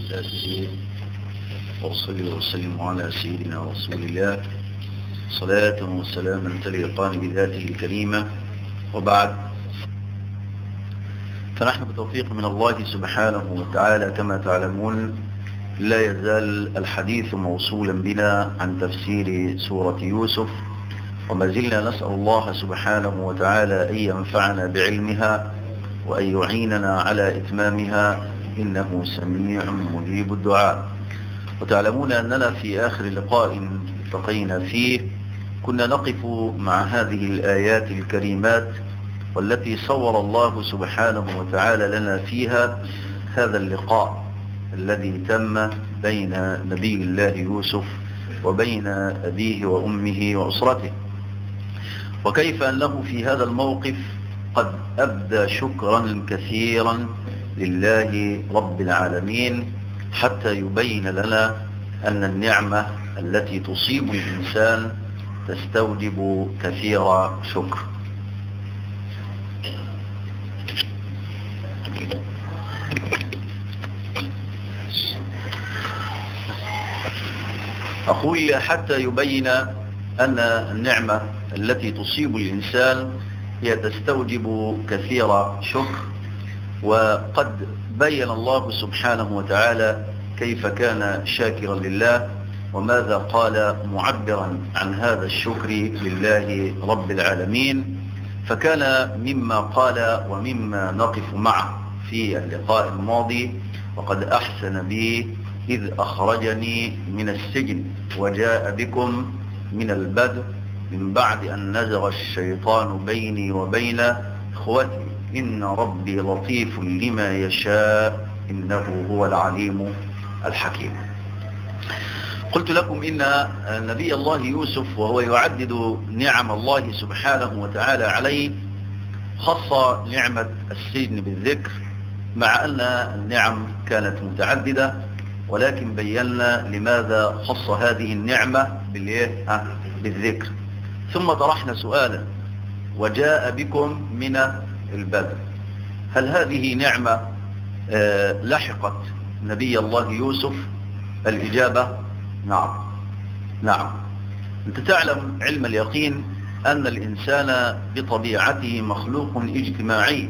ذاته وأصلي وسلم على سيدنا رسول الله صلاة وسلاما تليقان بذاته الكريمة وبعد فنحن بتوفيق من الله سبحانه وتعالى كما تعلمون لا يزال الحديث موصولا بنا عن تفسير سورة يوسف وما زلنا نسأل الله سبحانه وتعالى أن ينفعنا بعلمها وأن يعيننا على إتمامها إنه سميع مجيب الدعاء وتعلمون أننا في آخر لقاء التقينا فيه كنا نقف مع هذه الآيات الكريمات والتي صور الله سبحانه وتعالى لنا فيها هذا اللقاء الذي تم بين نبي الله يوسف وبين أبيه وأمه وأسرته وكيف أنه في هذا الموقف قد أبدى شكرا كثيرا لله رب العالمين حتى يبين لنا أن النعمة التي تصيب الإنسان تستوجب كثير شكر أقول حتى يبين أن النعمة التي تصيب الإنسان هي تستوجب كثير شكر وقد بين الله سبحانه وتعالى كيف كان شاكرا لله وماذا قال معبرا عن هذا الشكر لله رب العالمين فكان مما قال ومما نقف معه في اللقاء الماضي وقد أحسن بي إذ أخرجني من السجن وجاء بكم من البدء من بعد أن نزغ الشيطان بيني وبين إخوتي إن ربي لطيف لما يشاء إنه هو العليم الحكيم قلت لكم إن نبي الله يوسف وهو يعدد نعم الله سبحانه وتعالى عليه خص نعمة السجن بالذكر مع أن النعم كانت متعددة ولكن بينا لماذا خص هذه النعمة بالذكر ثم طرحنا سؤالا وجاء بكم من البدر هل هذه نعمة لحقت نبي الله يوسف الإجابة نعم نعم أنت تعلم علم اليقين أن الإنسان بطبيعته مخلوق اجتماعي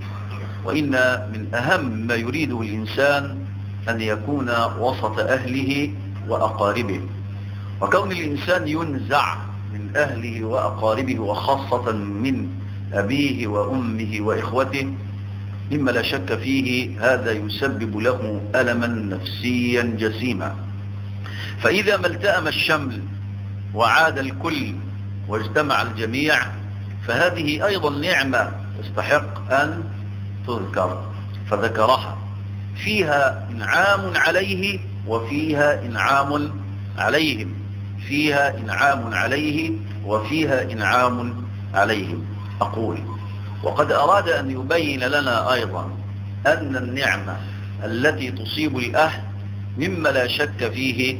وإن من أهم ما يريده الإنسان أن يكون وسط أهله وأقاربه وكون الإنسان ينزع من أهله وأقاربه وخاصة من أبيه وأمه وإخوته مما لا شك فيه هذا يسبب له ألما نفسيا جسيما فإذا ما التأم الشمل وعاد الكل واجتمع الجميع فهذه أيضا نعمة تستحق أن تذكر فذكرها فيها إنعام عليه وفيها إنعام عليهم فيها إنعام عليه وفيها إنعام عليهم أقول وقد أراد أن يبين لنا أيضا أن النعمة التي تصيب الأهل مما لا شك فيه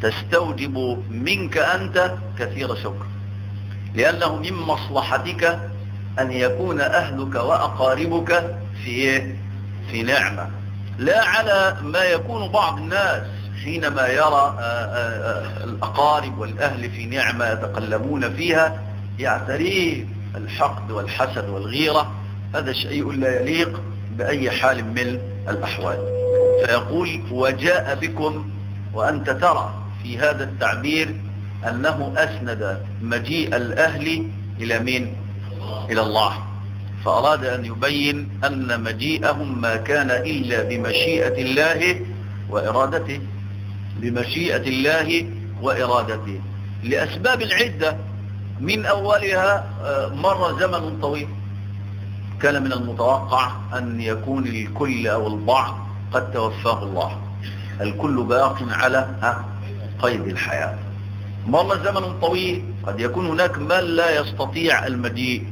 تستوجب منك أنت كثير شكر لأنه من مصلحتك أن يكون أهلك وأقاربك في في نعمة لا على ما يكون بعض الناس حينما يرى الأقارب والأهل في نعمة يتقلبون فيها يعتريه الحقد والحسد والغيرة هذا شيء لا يليق بأي حال من الأحوال فيقول وجاء بكم وأنت ترى في هذا التعبير أنه أسند مجيء الأهل إلى مين إلى الله فأراد أن يبين أن مجيئهم ما كان إلا بمشيئة الله وإرادته بمشيئة الله وإرادته لأسباب عدة من أولها مر زمن طويل كان من المتوقع أن يكون الكل أو البعض قد توفاه الله الكل باق على قيد الحياة مر زمن طويل قد يكون هناك من لا يستطيع المجيء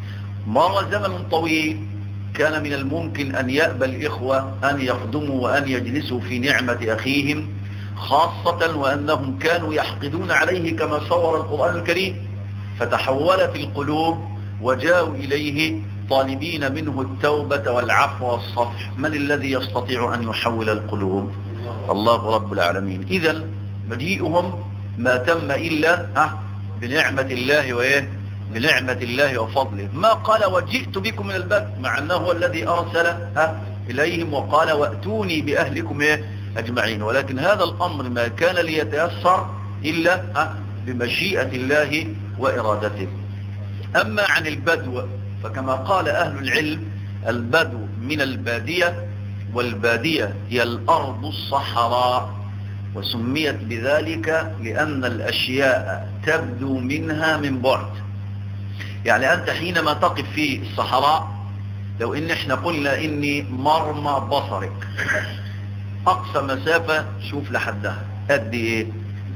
مر زمن طويل كان من الممكن أن يأبى الإخوة أن يقدموا وأن يجلسوا في نعمة أخيهم خاصة وأنهم كانوا يحقدون عليه كما صور القرآن الكريم فتحولت القلوب وجاءوا إليه طالبين منه التوبة والعفو والصفح من الذي يستطيع أن يحول القلوب الله رب العالمين اذا مجيئهم ما تم الا ها بنعمة الله وايه بنعمة الله وفضله ما قال وجئت بكم من البدء مع انه هو الذي ارسل ها اليهم وقال واتوني باهلكم ايه اجمعين ولكن هذا الامر ما كان ليتيسر الا ها بمشيئة الله وارادته اما عن البدو فكما قال اهل العلم البدو من البادية والبادية هي الارض الصحراء وسميت بذلك لأن الأشياء تبدو منها من بعد يعني أنت حينما تقف في الصحراء لو إن إحنا قلنا إني مرمى بصرك أقصى مسافة شوف لحدها قد إيه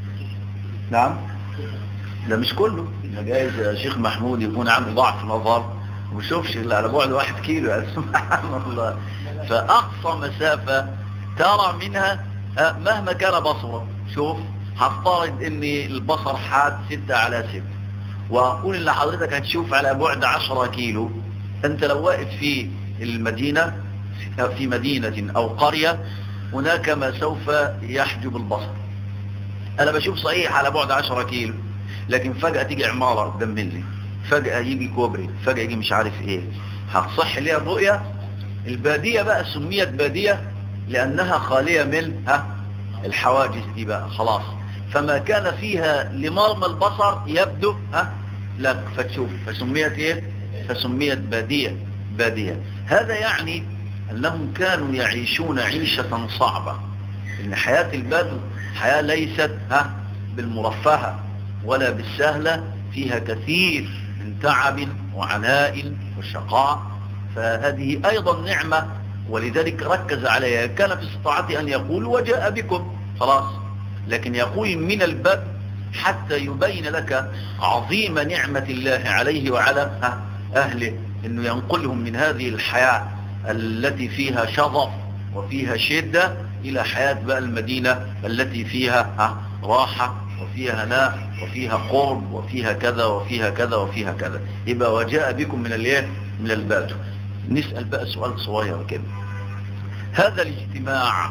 نعم ده مش كله ده جايز يا شيخ محمود يكون عنده ضعف نظر ومشوفش إلا على بعد واحد كيلو يعني سبحان الله فأقصى مسافة ترى منها مهما كان بصره شوف هفترض ان البصر حاد ستة على ستة واقول ان حضرتك هتشوف على بعد عشرة كيلو انت لو واقف في المدينة في مدينة او قرية هناك ما سوف يحجب البصر انا بشوف صحيح على بعد عشرة كيلو لكن فجأة تيجي عمارة قدام مني فجأة يجي كوبري فجأة يجي مش عارف ايه هتصح ليها الرؤية البادية بقى سميت بادية لأنها خالية من ها الحواجز دي بقى خلاص فما كان فيها لمرمى البصر يبدو ها لك فتشوف فسميت ايه فسميت بادية بادية هذا يعني أنهم كانوا يعيشون عيشة صعبة إن حياة البدو حياة ليست ها بالمرفهة ولا بالسهلة فيها كثير من تعب وعناء وشقاء فهذه أيضا نعمة ولذلك ركز عليها كان في استطاعته أن يقول وجاء بكم خلاص لكن يقول من الباب حتى يبين لك عظيم نعمة الله عليه وعلى أهله أنه ينقلهم من هذه الحياة التي فيها شظف وفيها شدة إلى حياة بقى المدينة التي فيها راحة وفيها هناء وفيها قرب وفيها كذا وفيها كذا وفيها كذا يبقى وجاء بكم من الايه من البدو نسأل بقى سؤال صغير كده هذا الاجتماع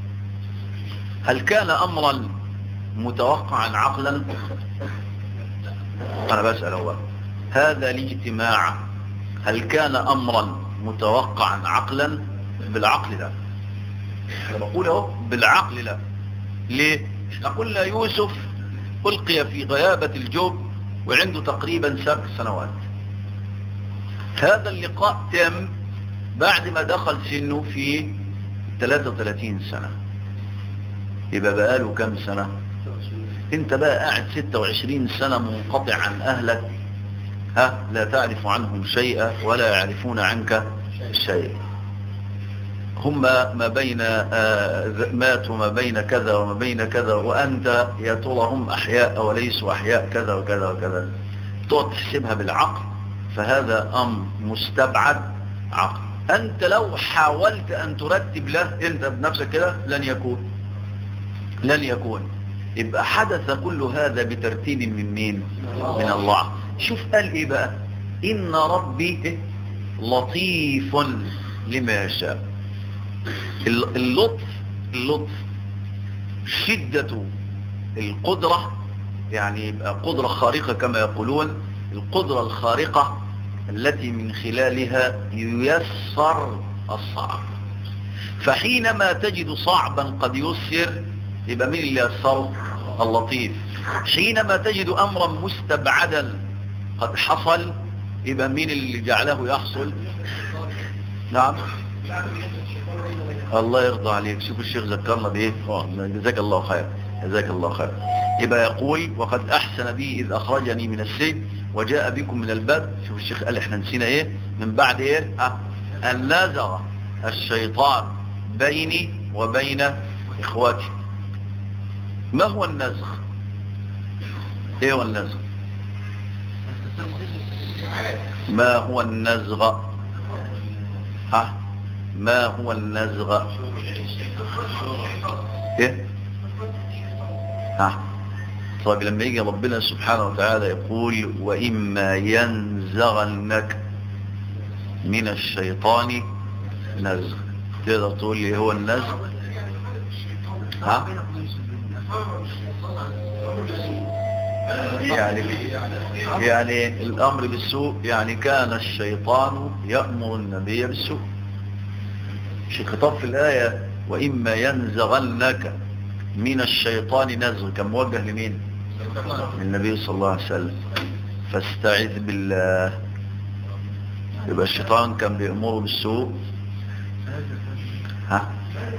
هل كان أمرا متوقعا عقلا أنا بسأل هو هذا الاجتماع هل كان أمرا متوقعا عقلا بالعقل لا أنا بقول اهو بالعقل لا ليه احنا قلنا يوسف ألقي في غيابة الجوب وعنده تقريبا سبع سنوات هذا اللقاء تم بعد ما دخل سنه في 33 سنة يبقى بقاله كم سنة انت بقى قاعد 26 سنة منقطع عن اهلك ها لا تعرف عنهم شيئا ولا يعرفون عنك شيئا هم ما بين مات وما بين كذا وما بين كذا وأنت يا ترى هم أحياء أو ليسوا أحياء كذا وكذا وكذا تقعد تحسبها بالعقل فهذا أمر مستبعد عقل أنت لو حاولت أن ترتب له أنت بنفسك كده لن يكون لن يكون يبقى حدث كل هذا بترتيب من مين من الله شوف قال إيه بقى إن ربي لطيف لما يشاء اللطف اللطف شدة القدرة يعني يبقى قدرة خارقة كما يقولون القدرة الخارقة التي من خلالها ييسر الصعب فحينما تجد صعبا قد يسر يبقى مين اللي يسره اللطيف حينما تجد أمرا مستبعدا قد حصل يبقى مين اللي جعله يحصل نعم الله يرضى عليك شوف الشيخ ذكرنا بايه جزاك الله خير جزاك الله خير يبقى يقول وقد احسن بي اذ اخرجني من السجن وجاء بكم من الباب شوف الشيخ قال احنا نسينا ايه من بعد ايه اه ان نزغ الشيطان بيني وبين اخواتي ما هو النزغ ايه هو النزغ ما هو النزغ ها ما هو النزغ ايه ها طيب لما يجي ربنا سبحانه وتعالى يقول وإما ينزغنك من الشيطان نزغ تقدر تقول لي هو النزغ ها يعني يعني الامر بالسوء يعني كان الشيطان يأمر النبي بالسوء في خطاب في الآية وإما ينزغنك من الشيطان نزغ كان موجه لمين للنبي صلى الله عليه وسلم فاستعذ بالله يبقى الشيطان كان بيأمره بالسوء ها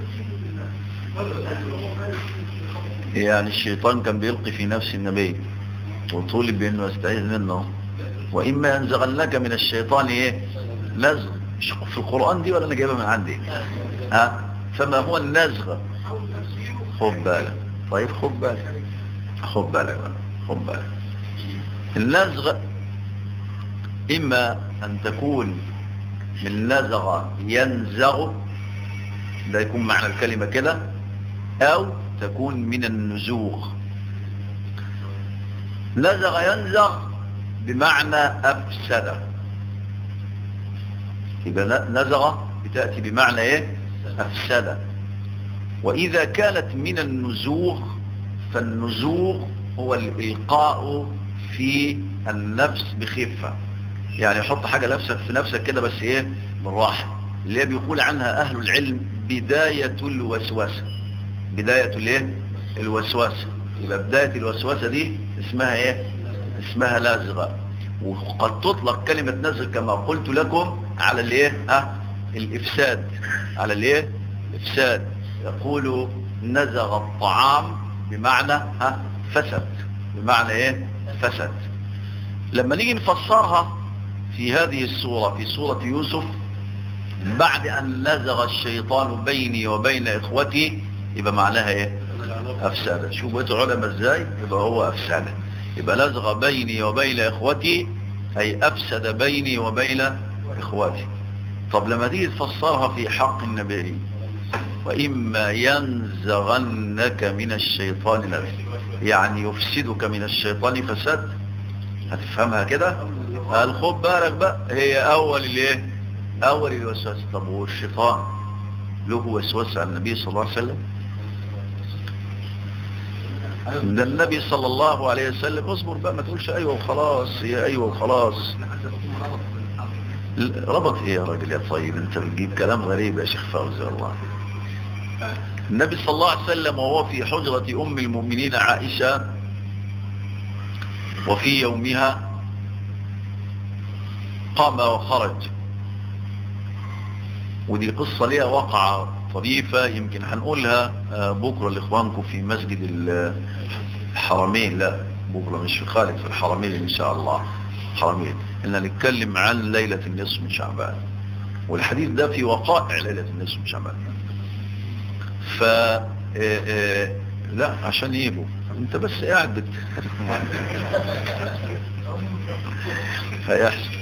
يعني الشيطان كان بيلقي في نفس النبي وطولب بأنه يستعيذ منه وإما ينزغنك من الشيطان إيه نزغ في القرآن دي ولا أنا جايبها من عندي ها فما هو النزغ خد بالك طيب خد بالك خد بالك خد بالك النزغ إما أن تكون من نزغ ينزغ ده يكون معنى الكلمة كده أو تكون من النزوغ نزغ ينزغ بمعنى أفسد يبقى نزغ بتأتي بمعنى إيه أفسد وإذا كانت من النزوغ فالنزوغ هو الإلقاء في النفس بخفة يعني يحط حاجة نفسك في نفسك كده بس إيه بالراحة اللي هي بيقول عنها أهل العلم بداية الوسوسة بداية الايه الوسوسة يبقى بداية الوسوسة دي اسمها ايه اسمها لازغة وقد تطلق كلمة نزغ كما قلت لكم على الايه ها الافساد على الايه الافساد يقول نزغ الطعام بمعنى ها فسد بمعنى ايه فسد لما نيجي نفسرها في هذه السورة في سورة يوسف بعد أن نزغ الشيطان بيني وبين إخوتي يبقى معناها إيه أفسادة شوف بقيت العلماء إزاي يبقى هو أفسادة يبقى نزغ بيني وبين إخوتي أي أفسد بيني وبين إخوتي طب لما تيجي تفسرها في حق النبي وإما ينزغنك من الشيطان نزغ يعني يفسدك من الشيطان فساد هتفهمها كده قال خد بالك بقى هي أول الايه أول الوسواس طب هو الشيطان له وسوسة على النبي صلى الله عليه وسلم ده النبي صلى الله عليه وسلم اصبر بقى ما تقولش أيوة وخلاص هي أيوة وخلاص ربط ايه يا راجل يا طيب انت بتجيب كلام غريب يا شيخ فوزي الله النبي صلى الله عليه وسلم وهو في حجرة أم المؤمنين عائشة وفي يومها قام وخرج ودي قصة ليها وقعة طريفة يمكن هنقولها بكرة لإخوانكم في مسجد الحرمين لا بكرة مش في خالد في الحرمين إن شاء الله حرمين إننا نتكلم عن ليلة النصف من شعبان والحديث ده في وقائع ليلة النصف من شعبان ف لا عشان يجوا انت بس قاعد بت... هيحصل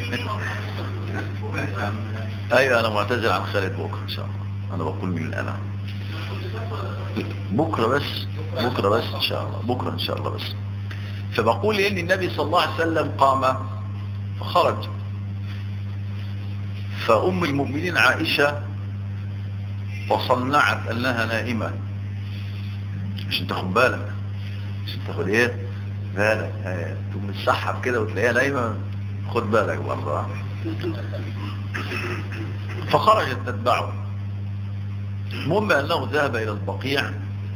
ايوه انا معتذر عن خالد بكره ان شاء الله انا بقول من الان بكره بس بكره بس ان شاء الله بكره ان شاء الله بس فبقول ان النبي صلى الله عليه وسلم قام فخرج فام المؤمنين عائشه وصنعت انها نائمه عشان تاخد بالك عشان تاخد ايه بالك تقوم تسحب كده وتلاقيها نايمه خد بالك برضه فخرجت تتبعه المهم انه ذهب الى البقيع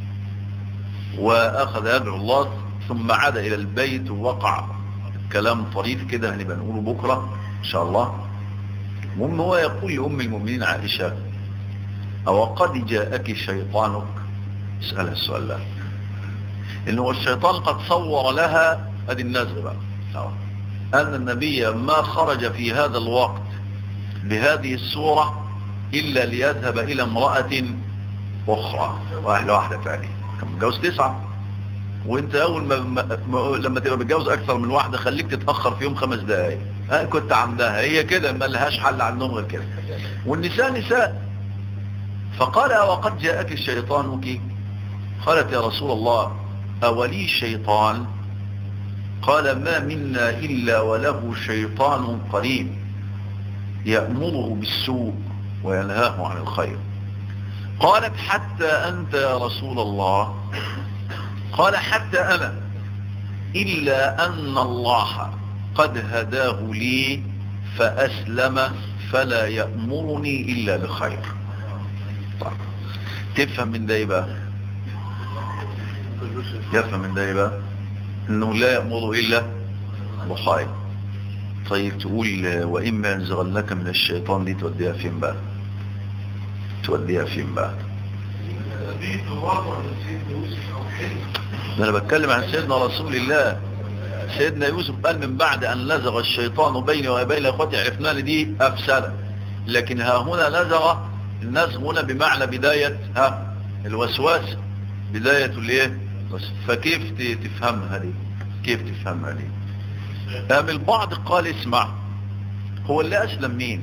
واخذ يدعو الله ثم عاد الى البيت ووقع كلام طريف كده هنبقى نقوله بكره ان شاء الله المهم هو يقول لام المؤمنين عائشه او قد جاءك شيطانك اسالها السؤال ده انه الشيطان قد صور لها ادي النزل بقى ان النبي ما خرج في هذا الوقت بهذه الصورة إلا ليذهب إلى امرأة أخرى واحدة واحدة ثانية كان متجوز تسعة وانت أول ما, ما لما تبقى متجوز أكثر من واحدة خليك تتأخر في يوم خمس دقايق ها كنت عندها هي كده ما لهاش حل عندهم غير كده والنساء نساء فقال وقد جاءك الشيطانك قالت يا رسول الله أولي شيطان قال ما منا إلا وله شيطان قريب يأمره بالسوء وينهاه عن الخير قالت حتى أنت يا رسول الله قال حتى أنا إلا أن الله قد هداه لي فأسلم فلا يأمرني إلا بخير طيب. تفهم من ده إيه بقى يفهم من ده إيه بقى انه لا يأمر الا بخير طيب تقول واما ينزغنك من الشيطان دي توديها فين بقى توديها فين بقى انا بتكلم عن سيدنا رسول الله سيدنا يوسف قال من بعد ان لزغ الشيطان بيني وبين اخوتي عرفنا لي دي افسده لكن ها هنا لزغ النزغ هنا بمعنى بدايه ها الوسواس بدايه الايه فكيف تفهمها دي كيف تفهمها دي قام البعض قال اسمع هو اللي اسلم مين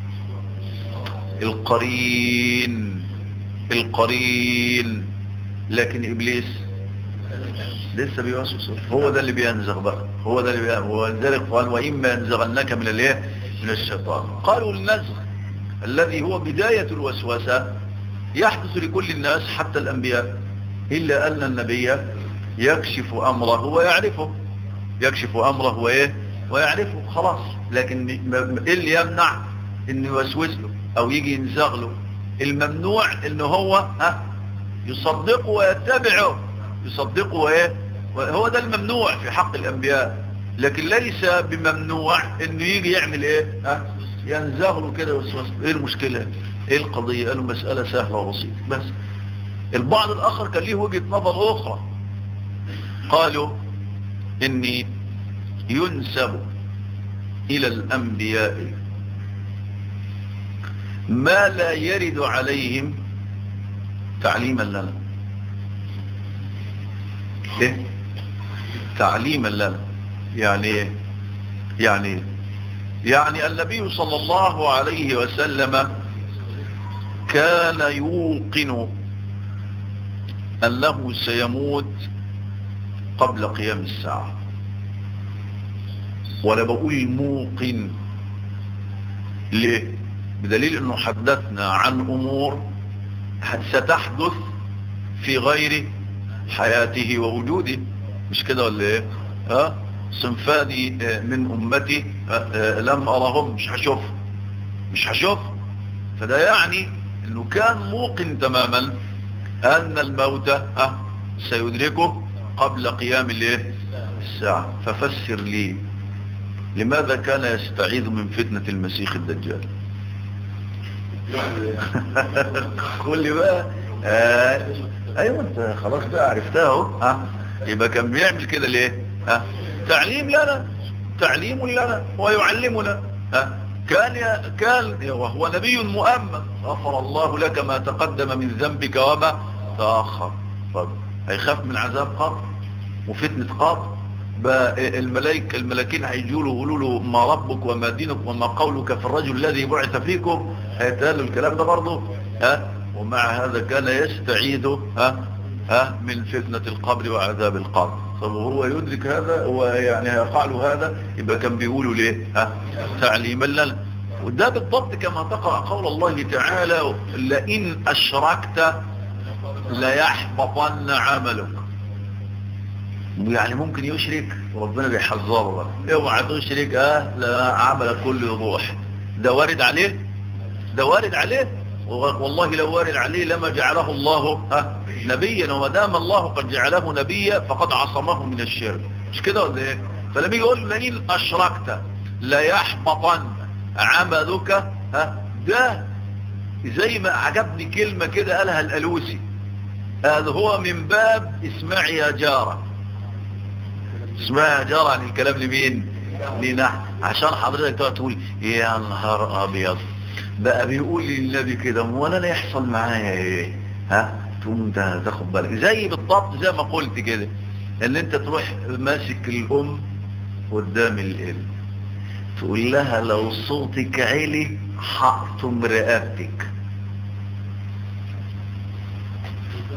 القرين القرين لكن ابليس لسه بيوسوس هو ده اللي بينزغ بقى هو ده اللي بينزغ ولذلك قال واما ينزغنك من الايه من الشيطان قالوا النزغ الذي هو بدايه الوسوسه يحدث لكل الناس حتى الانبياء إلا أن النبي يكشف أمره ويعرفه يكشف أمره وإيه ويعرفه خلاص لكن إيه اللي يمنع إنه يوسوس له أو يجي ينزغ له الممنوع إنه هو ها يصدقه ويتبعه يصدقه وإيه هو ده الممنوع في حق الأنبياء لكن ليس بممنوع إنه يجي يعمل إيه ها ينزغ له كده ويوسوس إيه المشكلة إيه القضية قالوا مسألة سهلة وبسيطة بس البعض الآخر كان ليه وجهة نظر أخرى قالوا إني ينسب إلى الأنبياء ما لا يرد عليهم تعليما لنا إيه؟ تعليما لنا يعني إيه؟ يعني إيه؟ يعني النبي صلى الله عليه وسلم كان يوقن أنه سيموت قبل قيام الساعة ولا بقول موقن ليه بدليل انه حدثنا عن امور ستحدث في غير حياته ووجوده مش كده ولا ايه ها صنفان من امتي لم ارهم مش هشوف مش هشوف فده يعني انه كان موقن تماما أن الموت أه سيدركه قبل قيام الايه الساعة ففسر لي لماذا كان يستعيذ من فتنة المسيح الدجال قول لي بقى آه. ايوه انت خلاص بقى عرفتها اهو ها يبقى كان بيعمل كده ليه ها تعليم لنا تعليم لنا ويعلمنا ها كان كان وهو نبي مؤمن غفر الله لك ما تقدم من ذنبك وما تأخر طب هيخاف من عذاب قبر وفتنة قبر بقى الملائكة الملاكين هيجوا له يقولوا له ما ربك وما دينك وما قولك في الرجل الذي بعث فيكم هيتقالوا الكلام ده برضه ها ومع هذا كان يستعيذ ها ها من فتنة القبر وعذاب القبر طب وهو يدرك هذا هو يعني هيقع له هذا يبقى كان بيقولوا ليه ها تعليما لنا وده بالضبط كما تقرأ قول الله تعالى لئن أشركت ليحبطن عملك يعني ممكن يشرك وربنا بيحذره بقى اوعى تشرك اه لا عملك كله يروح ده وارد عليه ده وارد عليه والله لو وارد عليه لما جعله الله ها نبيا وما دام الله قد جعله نبيا فقد عصمه من الشرك مش كده ولا ايه فلما يقول لئن اشركت لا يحبطن عملك ها ده زي ما عجبني كلمة كده قالها الألوسي هذا هو من باب اسمعي يا جارة اسمعي يا جارة عن الكلام لمين لنا عشان حضرتك تقول يا نهار ابيض بقى بيقول للنبي كده وانا لا يحصل معايا ايه ها تقوم انت تاخد بالك زي بالضبط زي ما قلت كده ان انت تروح ماسك الام قدام الابن تقول لها لو صوتك عالي حقتم رقبتك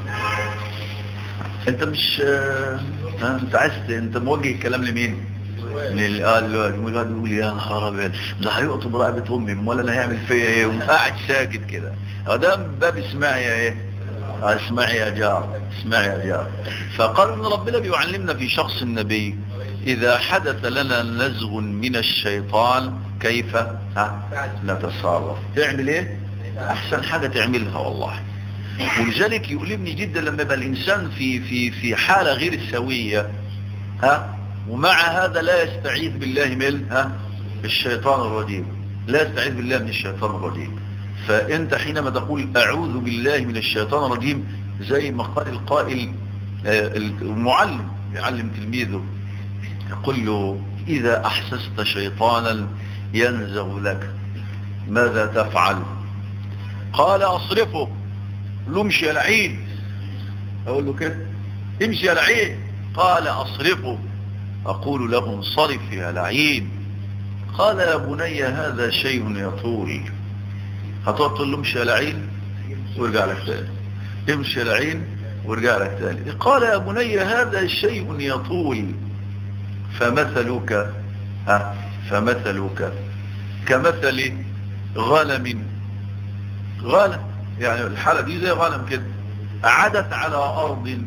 انت مش ها انت عايز انت موجه الكلام لمين قال له يقول يا نهار ابيض ده هيقطب رقبه امي ولا انا هيعمل فيا ايه وقاعد ساكت كده ده باب اسمعي يا ايه اسمعي يا جار اسمعي يا جار فقال ان ربنا بيعلمنا في شخص النبي اذا حدث لنا نزغ من الشيطان كيف ها نتصرف تعمل ايه احسن حاجة تعملها والله ولذلك يؤلمني جدا لما يبقى الانسان في في في حالة غير سوية ها ومع هذا لا يستعيذ بالله من ها الشيطان الرجيم لا يستعيذ بالله من الشيطان الرجيم فانت حينما تقول اعوذ بالله من الشيطان الرجيم زي ما قال القائل المعلم يعلم تلميذه يقول له اذا احسست شيطانا ينزغ لك ماذا تفعل قال اصرفه له امشي يا لعين اقول له كده امشي يا لعين قال اصرفه اقول له انصرف يا لعين قال يا بني هذا شيء يطول هتقعد تقول له امشي يا لعين وارجع لك تاني امشي يا لعين وارجع لك تاني قال يا بني هذا شيء يطول فمثلك ها فمثلك كمثل غنم غنم يعني الحالة دي زي غنم كده عدت على أرض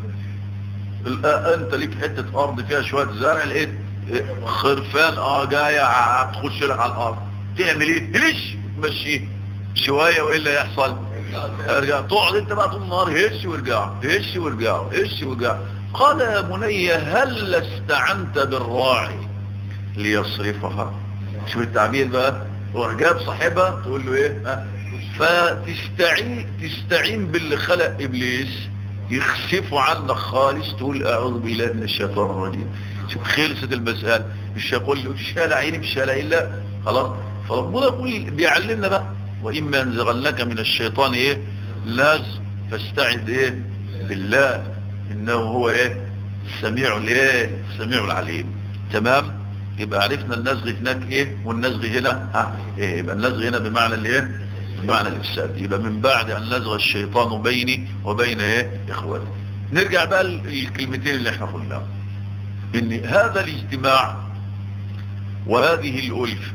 انت ليك حتة أرض فيها شوية زرع لقيت خرفان اه جاية هتخش لك على الأرض تعمل ايه ليش تمشيه شوية وإلا يحصل ارجع تقعد انت بقى طول النهار هش وارجع هش وارجع هش وارجع قال يا بني هل استعنت بالراعي ليصرفها شوف التعبير بقى هو جاب صاحبها تقول له ايه ها فتستعين تستعين باللي خلق ابليس يخسفه عنك خالص تقول اعوذ بالله من الشيطان الرجيم شوف خلصت المسألة مش هيقول له شال عيني مش شال عين لا خلاص فربنا يقول بيعلمنا بقى واما ينزغنك من الشيطان ايه لازم فاستعذ ايه بالله انه هو ايه السميع الايه السميع العليم تمام يبقى عرفنا النزغ هناك ايه والنزغ هنا ها ايه يبقى النزغ هنا بمعنى الايه بمعنى الافساد يبقى من بعد ان نزغ الشيطان بيني وبين ايه اخواني نرجع بقى للكلمتين اللي احنا قلناهم ان هذا الاجتماع وهذه الالف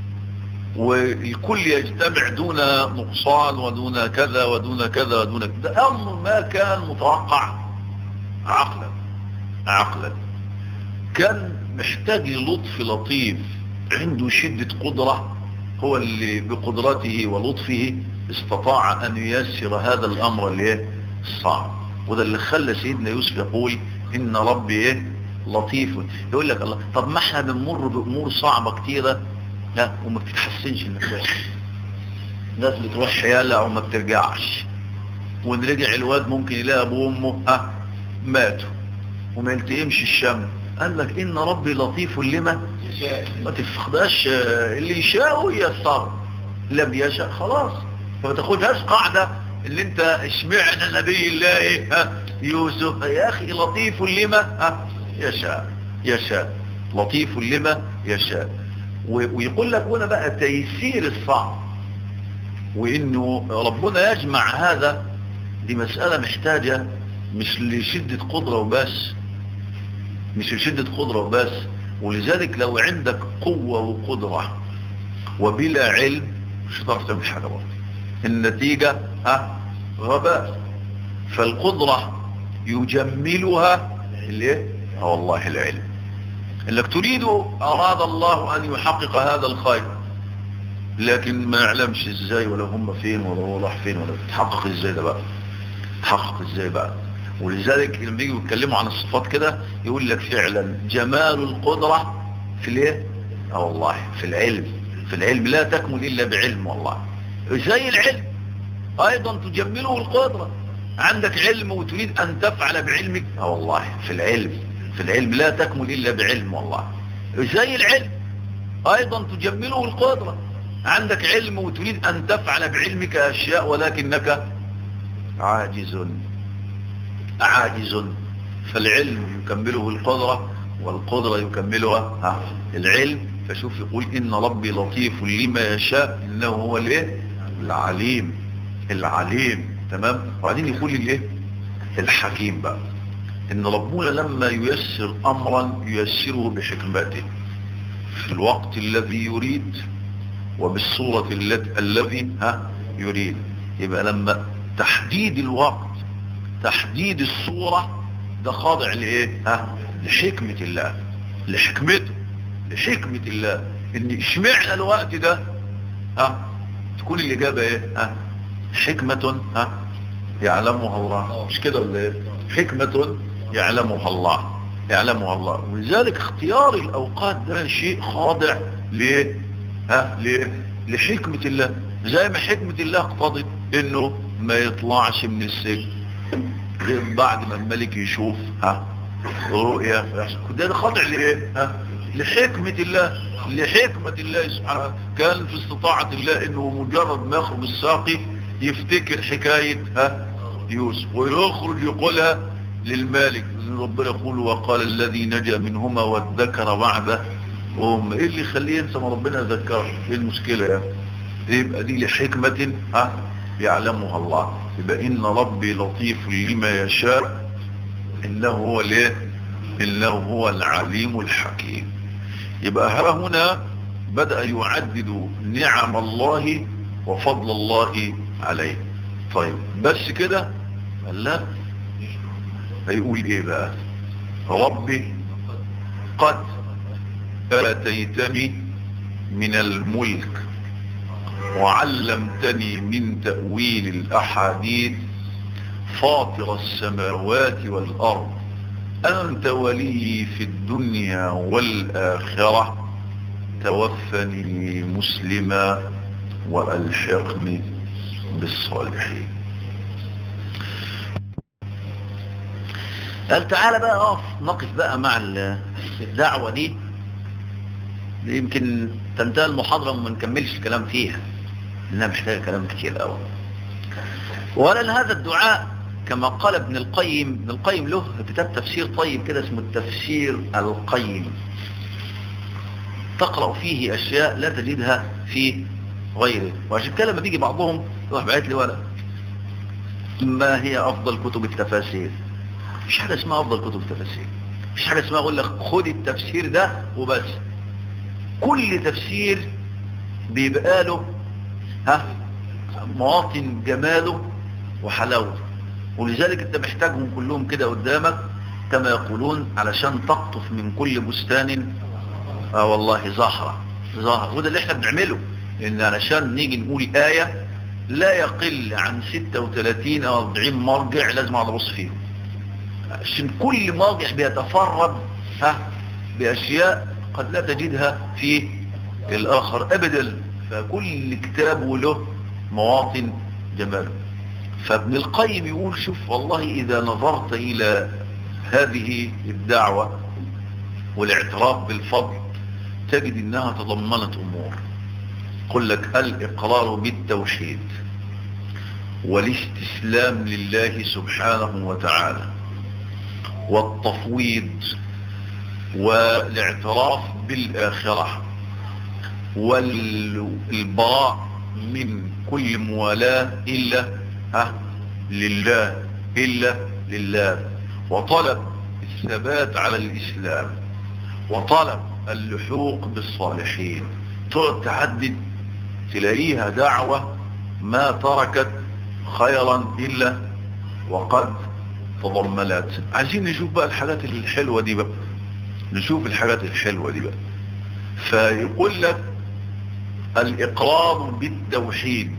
والكل يجتمع دون نقصان ودون كذا ودون كذا ودون كذا امر ما كان متوقع عقلا عقلا كان محتاج لطف لطيف عنده شدة قدرة هو اللي بقدرته ولطفه استطاع ان ييسر هذا الامر اللي الصعب وده اللي خلى سيدنا يوسف يقول ان ربي ايه لطيف يقول لك الله طب ما احنا بنمر بامور صعبة كتيرة لا وما بتتحسنش المسائل ناس بتروح حيالة وما بترجعش وان رجع الواد ممكن يلاقي ابوه وامه ها ماتوا وما يلتئمش الشم قال لك ان ربي لطيف لما ما تفقداش اللي يشاء يسر لم يشاء خلاص فما تاخدهاش قاعدة اللي انت اشمعنا نبي الله ايه ها يوسف يا اخي لطيف لما ها يشاء يشاء لطيف لما يشاء ويقول لك هنا بقى تيسير الصعب وانه ربنا يجمع هذا دي مسألة محتاجة مش لشدة قدرة وبس مش لشدة قدرة وبس ولذلك لو عندك قوة وقدرة وبلا علم مش هتعرف تعمل حاجة برضه النتيجة ها غباء فالقدرة يجملها الايه اه والله العلم انك تريد اراد الله ان يحقق هذا الخير لكن ما يعلمش ازاي ولا هم فين ولا هو راح فين ولا تحقق ازاي ده بقى تحقق ازاي بقى ولذلك لما يجوا يتكلموا عن الصفات كده يقول لك فعلا جمال القدرة في الايه اه والله في العلم في العلم لا تكمل الا بعلم والله زي العلم ايضا تجمله القدرة عندك علم وتريد ان تفعل بعلمك اه والله في العلم في العلم لا تكمل الا بعلم والله زي العلم ايضا تجمله القدرة عندك علم وتريد ان تفعل بعلمك اشياء ولكنك عاجز عاجز فالعلم يكمله القدرة والقدرة يكملها العلم فشوف يقول إن ربي لطيف لما يشاء إنه هو الايه العليم العليم تمام وبعدين يقول الايه الحكيم بقى ان ربنا لما ييسر امرا ييسره بحكمته في الوقت الذي يريد وبالصورة التي الذي ها يريد يبقى لما تحديد الوقت تحديد الصورة ده خاضع لايه ها لحكمة الله لحكمته لحكمة الله ان اشمعنى الوقت ده ها تكون الاجابة ايه ها حكمة ها يعلمها الله مش كده ولا ايه حكمة يعلمها الله يعلمها الله ولذلك اختيار الاوقات ده شيء خاضع ليه ها ليه لحكمة الله زي ما حكمة الله اقتضت انه ما يطلعش من السجن غير بعد ما الملك يشوف ها رؤيا ده خاضع لايه ها لحكمة الله لحكمة الله سبحانه كان في استطاعة الله انه مجرد ما يخرج الساقي يفتكر حكاية ها يوسف ويخرج يقولها للمالك ربنا يقول وقال الذي نجا منهما والذكر بعده وهم ايه اللي يخليه ينسى ما ربنا ذكره ايه المشكلة يعني يبقى دي لحكمة ها يعلمها الله يبقى ان ربي لطيف لما يشاء انه هو ليه انه هو العليم الحكيم يبقى ها هنا بدأ يعدد نعم الله وفضل الله عليه طيب بس كده لا هيقول ايه بقى ربي قد آتيتني من الملك وعلمتني من تأويل الأحاديث فاطر السماوات والأرض أنت ولي في الدنيا والآخرة توفني مسلما وألحقني بالصالحين قال تعالى بقى اقف نقف بقى مع الدعوة دي يمكن تنتهي المحاضرة وما نكملش الكلام فيها لأنها محتاجة كلام كتير قوي ولن هذا الدعاء كما قال ابن القيم ابن القيم له كتاب تفسير طيب كده اسمه التفسير القيم تقرأ فيه أشياء لا تجدها في غيره وعشان كده لما بيجي بعضهم يروح بعت لي ولا ما هي أفضل كتب التفاسير مش حاجة اسمها أفضل كتب التفاسير مش حاجة اسمها أقول لك خد التفسير ده وبس كل تفسير بيبقى له ها مواطن جماله وحلاوته ولذلك انت محتاجهم كلهم كده قدامك كما يقولون علشان تقطف من كل بستان اه والله زهرة زهرة وده اللي احنا بنعمله ان علشان نيجي نقول آية لا يقل عن 36 او 40 مرجع لازم اقعد ابص فيهم عشان كل مرجع بيتفرد ها باشياء قد لا تجدها في الاخر ابدا فكل كتاب له مواطن جماله فابن القيم يقول شوف والله اذا نظرت الى هذه الدعوة والاعتراف بالفضل تجد انها تضمنت امور قل لك الاقرار بالتوحيد والاستسلام لله سبحانه وتعالى والتفويض والاعتراف بالآخرة والبراء من كل موالاة إلا ها لله إلا لله وطلب الثبات على الإسلام وطلب اللحوق بالصالحين تقعد تعدد تلاقيها دعوة ما تركت خيرا إلا وقد تضمنت عايزين نشوف بقى الحاجات الحلوة دي بقى نشوف الحاجات الحلوة دي بقى فيقول لك الإقرار بالتوحيد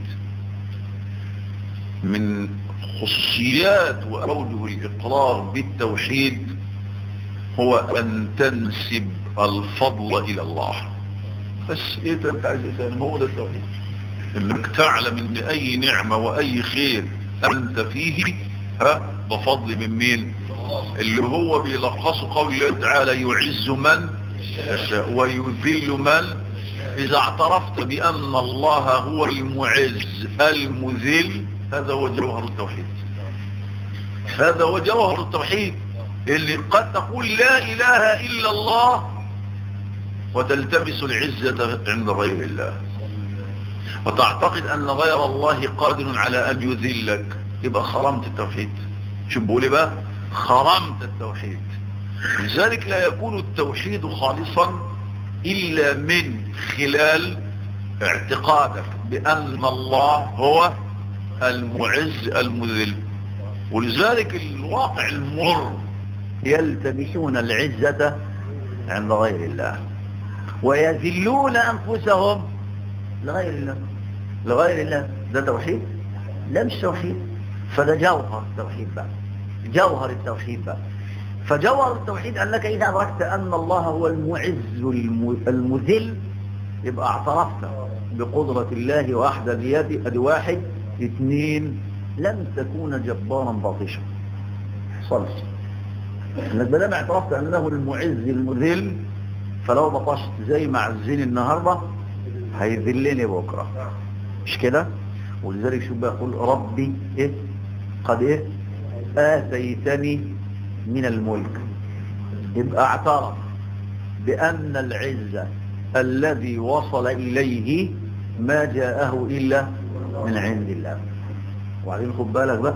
من خصوصيات وأوجه الإقرار بالتوحيد هو أن تنسب الفضل إلى الله بس إيه انت عايز إيه هو ده التوحيد إنك تعلم إن أي نعمة وأي خير أنت فيه ها بفضل من مين اللي هو بيلخص قول الله تعالى يعز من يشاء ويذل من إذا اعترفت بأن الله هو المعز المذل هذا هو جوهر التوحيد هذا هو جوهر التوحيد اللي قد تقول لا إله إلا الله وتلتبس العزة عند غير الله وتعتقد أن غير الله قادر على أن يذلك يبقى خرمت التوحيد شو بقولي بقى خرمت التوحيد لذلك لا يكون التوحيد خالصا إلا من خلال اعتقادك بأن الله هو المعز المذل ولذلك الواقع المر يلتمسون العزة عند غير الله ويذلون أنفسهم لغير الله لغير الله ده توحيد لا مش توحيد فده جوهر التوحيد بقى جوهر التوحيد بقى فجوهر التوحيد أنك إذا أدركت أن الله هو المعز المذل يبقى اعترفت بقدرة الله وحدانيته أدي واحد اثنين لم تكون جبارا باطشا صلص انك بدل اعترفت انه المعز المذل فلو بطشت زي ما عزني النهاردة هيذلني بكرة مش كده ولذلك شو بيقول ربي ايه قد ايه آتيتني من الملك يبقى اعترف بأن العزة الذي وصل إليه ما جاءه إلا من عند الله وبعدين خد بالك بقى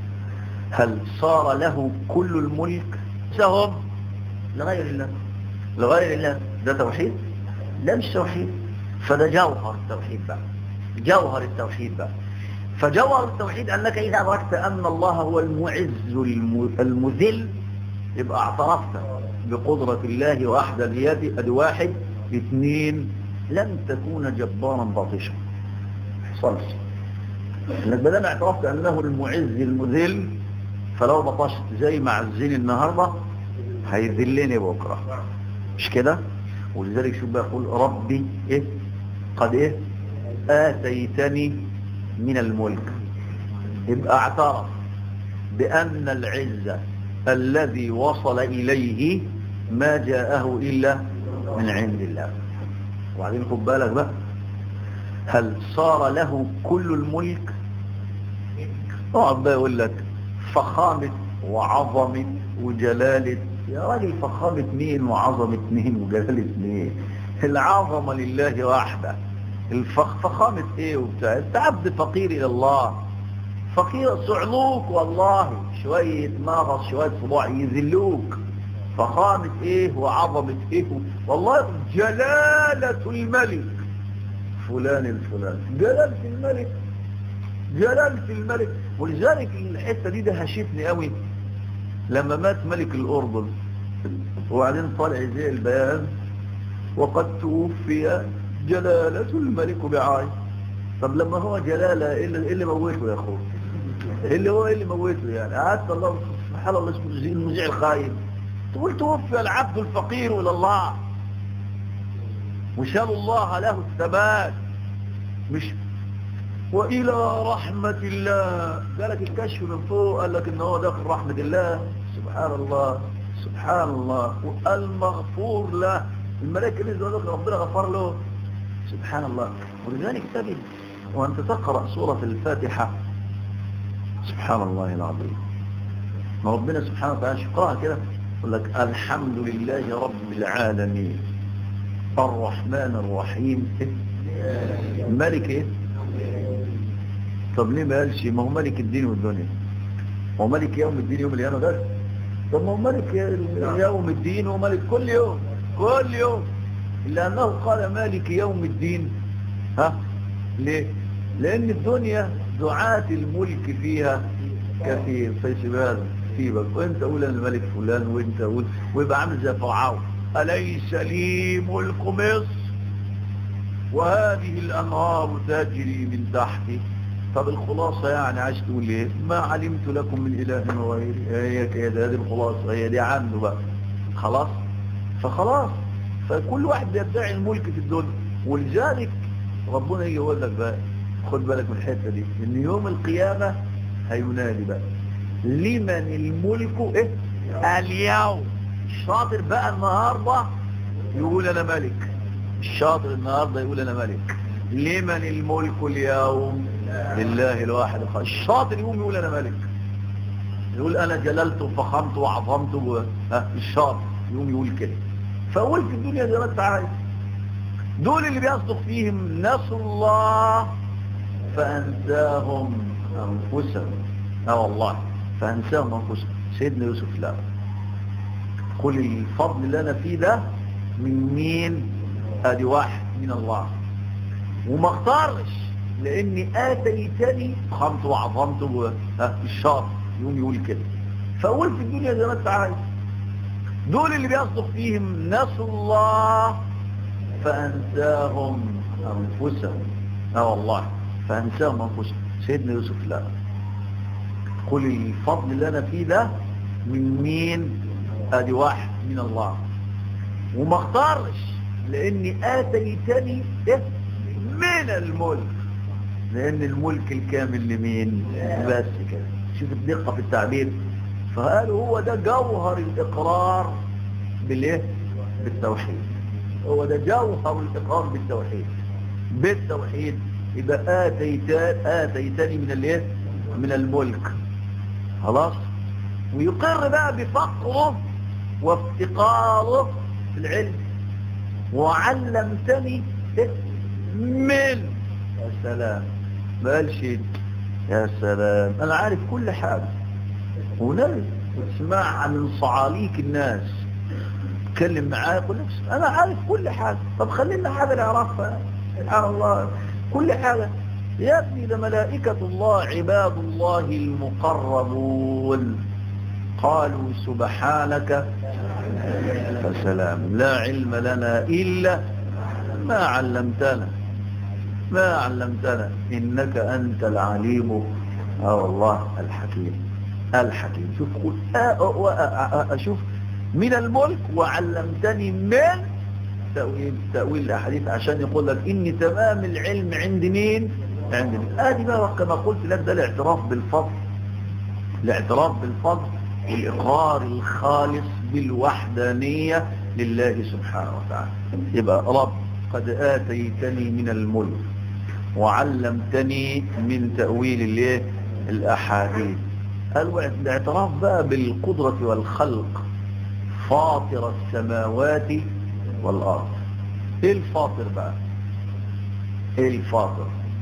هل صار له كل الملك سهم لغير الله لغير الله ده توحيد لا مش توحيد فده جوهر التوحيد بقى جوهر التوحيد بقى فجوهر التوحيد أنك إذا أدركت أن الله هو المعز المذل يبقى اعترفت بقدرة الله وحدانيته أدي واحد اثنين لم تكون جبارا باطشا صلص انك بدل اعترفت انه المعز المذل فلو بطشت زي ما عزني النهاردة هيذلني بكرة مش كده ولذلك شو بيقول ربي ايه قد ايه آتيتني من الملك يبقى اعترف بأن العزة الذي وصل إليه ما جاءه إلا من عند الله وبعدين خد بالك بقى هل صار له كل الملك اقعد بقى يقول لك فخامة وعظمة وجلالة يا راجل فخامة مين وعظمة مين وجلالة مين العظمة لله وحده الفخامة ايه وبتاع انت عبد فقير الى الله فقير صعلوك والله شوية مغص شوية صباع يذلوك فخامة ايه وعظمة ايه والله جلالة الملك فلان الفلان جلالة الملك جلالة الملك ولذلك الحتة دي دهشتني قوي لما مات ملك الأردن وبعدين طالع زي البيان وقد توفي جلالة الملك بعاي طب لما هو جلالة ايه اللي, إيه اللي موته يا اخوه إيه اللي هو ايه اللي موته يعني عاد الله سبحان الله اسمه المذيع الخايب تقول توفي العبد الفقير الى الله وشال الله له الثبات مش وإلى رحمة الله قالك الكشف من فوق قال لك إن هو داخل رحمة الله سبحان الله سبحان الله والمغفور له الملائكة اللي داخل ربنا غفر له سبحان الله ولذلك تجد وأنت تقرأ سورة الفاتحة سبحان الله العظيم ما ربنا سبحانه وتعالى شقراها كده يقول لك الحمد لله رب العالمين الرحمن الرحيم ملك ايه طب ليه ما قالش ما هو ملك الدين والدنيا هو ملك يوم الدين يوم القيامه بس طب ما هو ملك يوم الدين وملك كل يوم كل يوم الا انه قال مالك يوم الدين ها ليه لان الدنيا دعاة الملك فيها كثير فيسيبها سيبك وانت قول انا الملك فلان وانت قول ويبقى عامل زي فرعون اليس لي ملك مصر وهذه الانهار تجري من تحتي طب الخلاصة يعني عايز تقول ايه ما علمت لكم من اله غيري هي كده هذه الخلاصة هي دي عنده بقى خلاص فخلاص فكل واحد بيدعي الملك في الدنيا ولذلك ربنا يجي يقول لك بقى خد بالك من الحته دي ان يوم القيامه هينادي بقى لمن الملك ايه اليوم الشاطر بقى النهارده يقول انا ملك الشاطر النهارده يقول انا ملك لمن الملك اليوم لله الواحد الخالق الشاطر يقوم يقول انا ملك يقول انا جللت وفخمت وعظمت و... ها الشاطر يقوم يقول كده فاقول في الدنيا زي ما انت عايز دول اللي بيصدق فيهم نسوا الله فانساهم انفسهم اه والله فانساهم انفسهم سيدنا يوسف لا قل الفضل اللي انا فيه ده من مين ادي واحد من الله وما اختارش لاني اتيتني خمت وعظمت الشاطر يوم يقول كده فاقول في الدنيا زي ما انت عايز دول اللي بيصدق فيهم نسوا الله فانساهم انفسهم اه والله فانساهم انفسهم سيدنا يوسف لا قل الفضل اللي انا فيه ده من مين ادي واحد من الله وما اختارش لاني اتيتني من الملك لان الملك الكامل لمين بس كده شوف الدقة في التعبير فقالوا هو ده جوهر الاقرار بالايه بالتوحيد هو ده جوهر الاقرار بالتوحيد بالتوحيد يبقى اتيتان اتيتني من الايه من الملك خلاص ويقر بقى بفقره وافتقاره في العلم وعلمتني من يا سلام ما قالش يا سلام انا عارف كل حاجة ونبي وتسمع من صعاليك الناس تكلم معاه يقول لك انا عارف كل حاجة طب خلينا حاجة نعرفها سبحان الله كل حاجة يا ابني ده ملائكة الله عباد الله المقربون قالوا سبحانك فسلام لا علم لنا إلا ما علمتنا ما علمتنا إنك أنت العليم أو الله الحكيم الحكيم شوف قول أشوف من الملك وعلمتني من تأويل, تأويل الأحاديث عشان يقول لك إني تمام العلم عند مين عند مين آدي بقى كما قلت لك ده الاعتراف بالفضل الاعتراف بالفضل والإقرار الخالص بالوحدانية لله سبحانه وتعالى يبقى رب قد آتيتني من الملك وعلمتني من تأويل الايه الأحاديث الاعتراف بقى بالقدرة والخلق فاطر السماوات والأرض ايه الفاطر بقى ايه الفاطر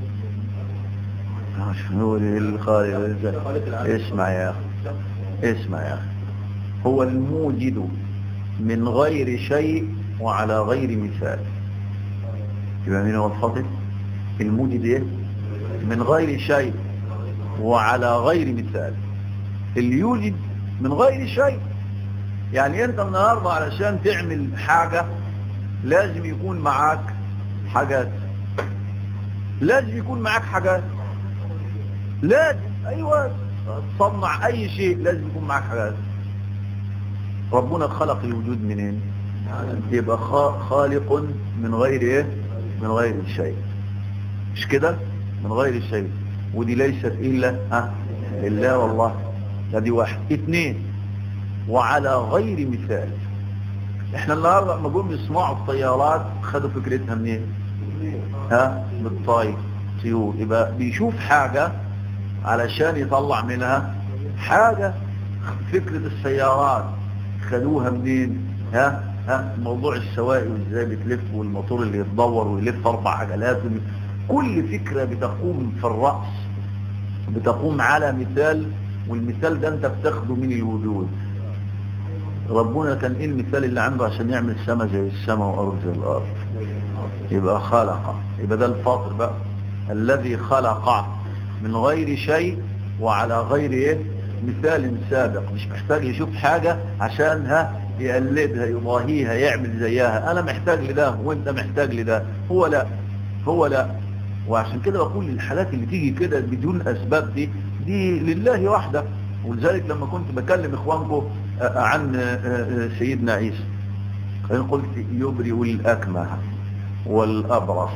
شنو الخالق اسمع يا اخي اسمع يا اخي هو الموجد من غير شيء وعلى غير مثال يبقى مين هو الفاطر الموجد ايه من غير شيء وعلى غير مثال اللي يوجد من غير شيء يعني انت النهاردة علشان تعمل حاجة لازم يكون معاك حاجات لازم يكون معاك حاجات لازم ايوه تصنع اي شيء لازم يكون معاك حاجات ربنا خلق الوجود منين يبقى خالق من غير ايه من غير شيء مش كده من غير شيء ودي ليست الا ها لله والله ادي واحد اثنين وعلى غير مثال احنا النهارده لما جم يصنعوا الطيارات خدوا فكرتها منين ها بالطاي طيور يبقى بيشوف حاجة علشان يطلع منها حاجة فكرة السيارات خدوها منين ها ها موضوع السواقي وازاي بتلف والموتور اللي يتدور ويلف اربع عجلات كل فكرة بتقوم في الرأس بتقوم على مثال والمثال ده انت بتاخده من الوجود ربنا كان ايه المثال اللي عنده عشان يعمل السماء زي السماء وارض زي الارض يبقى خلق يبقى ده الفاطر بقى الذي خلق من غير شيء وعلى غير ايه مثال سابق مش محتاج يشوف حاجة عشان ها يقلدها يضاهيها يعمل زيها انا محتاج لده وانت محتاج لده هو لا هو لا وعشان كده بقول الحالات اللي تيجي كده بدون اسباب دي دي لله وحده ولذلك لما كنت بكلم اخوانكم عن سيدنا عيسى قلت يبرئ الاكمه والابرص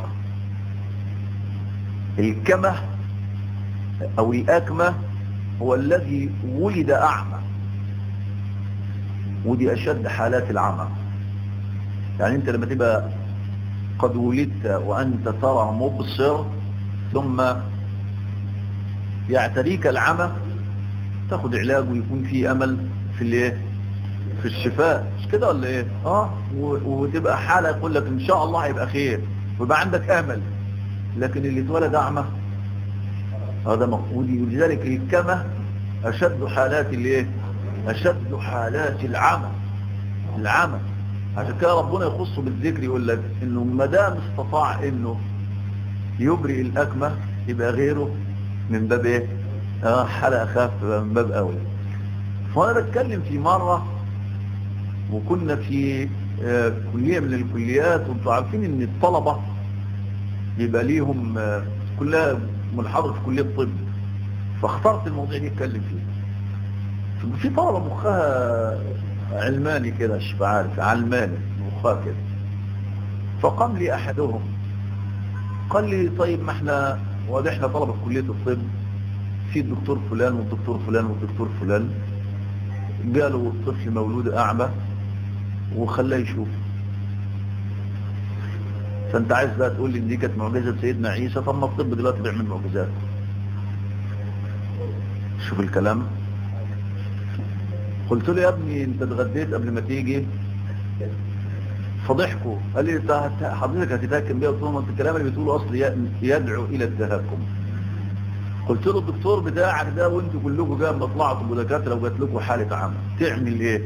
الكمه او الاكمه هو الذي ولد اعمى ودي اشد حالات العمى يعني انت لما تبقى قد ولدت وانت ترى مبصر ثم يعتريك العمى تاخد علاج ويكون في امل في الايه في الشفاء مش كده ولا ايه اه وتبقى حالة يقول لك ان شاء الله هيبقى خير ويبقى عندك امل لكن اللي اتولد اعمى هذا مفقود ولذلك الكمة اشد حالات الايه أشد حالات العمى العمى عشان كده ربنا يخصه بالذكر يقول لك انه ما دام استطاع انه يبرئ الاكمه يبقى غيره من باب ايه اه حلقه خف من باب اولى فانا بتكلم في مره وكنا في آه كليه من الكليات وانتوا عارفين ان الطلبه يبقى ليهم آه كلها منحضر في كليه الطب فاخترت الموضوع دي اتكلم فيه في طلبه مخها علماني كده مش عارف علماني مخها كده فقام لي احدهم قال لي طيب ما احنا وده احنا طلبه في كليه الطب في الدكتور فلان والدكتور فلان والدكتور فلان قالوا طفل مولود اعمى وخلاه يشوف فانت عايز بقى تقول لي ان دي كانت معجزه سيدنا عيسى طب ما الطب دلوقتي بيعمل معجزات شوف الكلام قلت له يا ابني انت اتغديت قبل ما تيجي فضحكوا قال لي حضرتك هتتهكم بيه قلت لهم انت الكلام اللي بتقوله اصل يدعو الى التهكم قلت له الدكتور بتاعك ده وانتوا كلكم جاي ما طلعتوا دكاتره وجات لكم حاله عمى تعمل ايه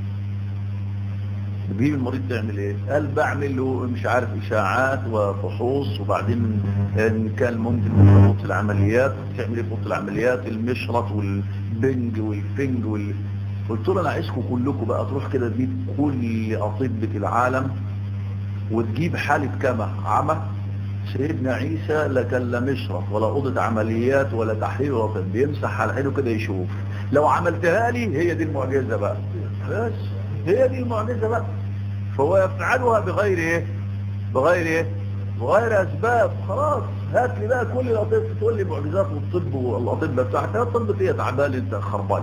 تجيب المريض تعمل ايه قال بعمل له مش عارف اشاعات وفحوص وبعدين ان كان ممكن في اوضه العمليات تعمل ايه في اوضه العمليات المشرط والبنج والفنج وال قلت له انا عايزكم كلكم بقى تروح كده تجيب كل اطباء العالم وتجيب حاله كما عمى سيدنا عيسى لا كان لا مشرط ولا اوضه عمليات ولا تحليل ولا طب بيمسح على عينه كده يشوف لو عملتها لي هي دي المعجزه بقى بس هي دي المعجزه بقى فهو يفعلها بغير ايه بغير ايه بغير اسباب خلاص هات لي بقى كل الاطباء تقول لي معجزات والطب والاطباء بتاعتها الطب فيها تعبان انت خربان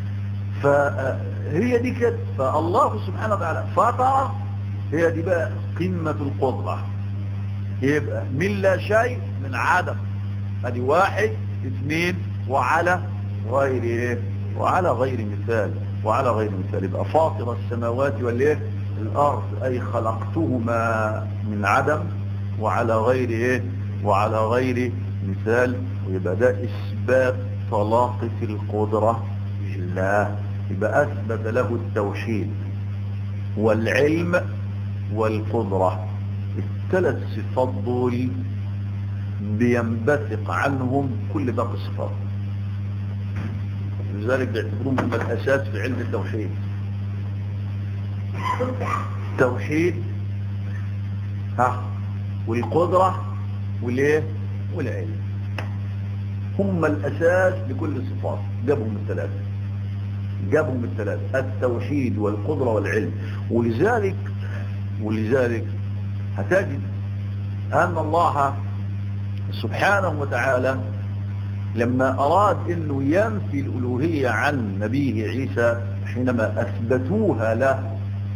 فهي دي كده فالله سبحانه وتعالى فطر هي دي بقى قمة القدرة يبقى من لا شيء من عدم ادي واحد اثنين وعلى غير ايه وعلى غير مثال وعلى غير مثال يبقى فاطر السماوات والايه الارض اي خلقتهما من عدم وعلى غير ايه وعلى غير مثال ويبقى ده اثبات طلاقة القدرة لله يبقى اثبت له التوحيد والعلم والقدرة الثلاث صفات دول بينبثق عنهم كل باقي الصفات لذلك بيعتبروهم هم الاساس في علم التوحيد التوحيد ها والقدرة والايه والعلم هم الاساس لكل الصفات جابهم الثلاثه جابهم الثلاثه التوحيد والقدرة والعلم ولذلك ولذلك هتجد أن الله سبحانه وتعالى لما أراد أنه ينفي الألوهية عن نبيه عيسى حينما أثبتوها له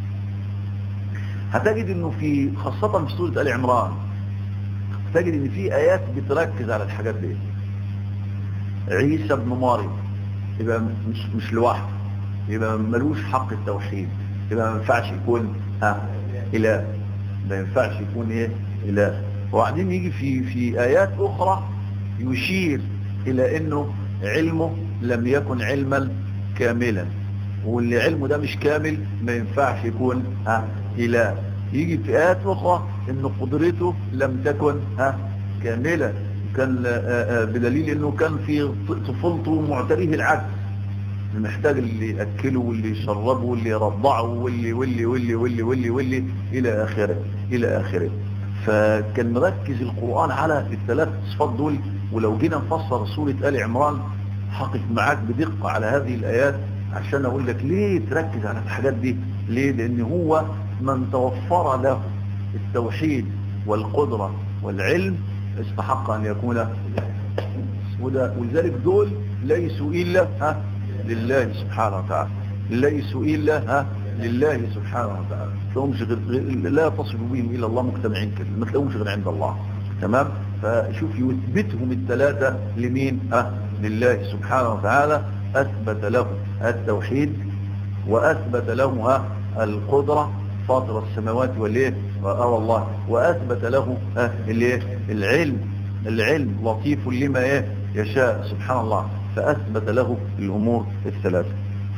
هتجد أنه في خاصة في سورة آل عمران تجد أن في آيات بتركز على الحاجات دي عيسى ابن مريم يبقى مش, مش لوحده يبقى ملوش حق التوحيد يبقى ما ينفعش يكون ها إله ما ينفعش يكون ايه اله وبعدين يجي في في ايات اخرى يشير الى انه علمه لم يكن علما كاملا واللي علمه ده مش كامل ما ينفعش يكون ها اله يجي في ايات اخرى ان قدرته لم تكن ها كامله كان بدليل انه كان في طفولته معتريه العكس محتاج اللي يأكله واللي يشربه واللي يرضعه واللي واللي واللي واللي واللي واللي إلى آخره إلى آخره فكان مركز القرآن على الثلاث صفات دول ولو جينا نفسر سورة آل عمران حقق معاك بدقة على هذه الآيات عشان أقول لك ليه تركز على الحاجات دي ليه لأن هو من توفر له التوحيد والقدرة والعلم استحق أن يكون وده ولذلك دول ليسوا إلا ها لله سبحانه وتعالى ليسوا إلا ها لله سبحانه وتعالى تلاقومش غير لا تصف بهم إلا الله مجتمعين كده ما تلاقومش غير عند الله تمام فشوف يثبتهم الثلاثة لمين ها لله سبحانه وتعالى أثبت له التوحيد وأثبت له ها القدرة فاطر السماوات والإيه وأرى الله وأثبت له ها الإيه العلم العلم لطيف لما إيه يشاء سبحان الله فأثبت له الأمور الثلاثة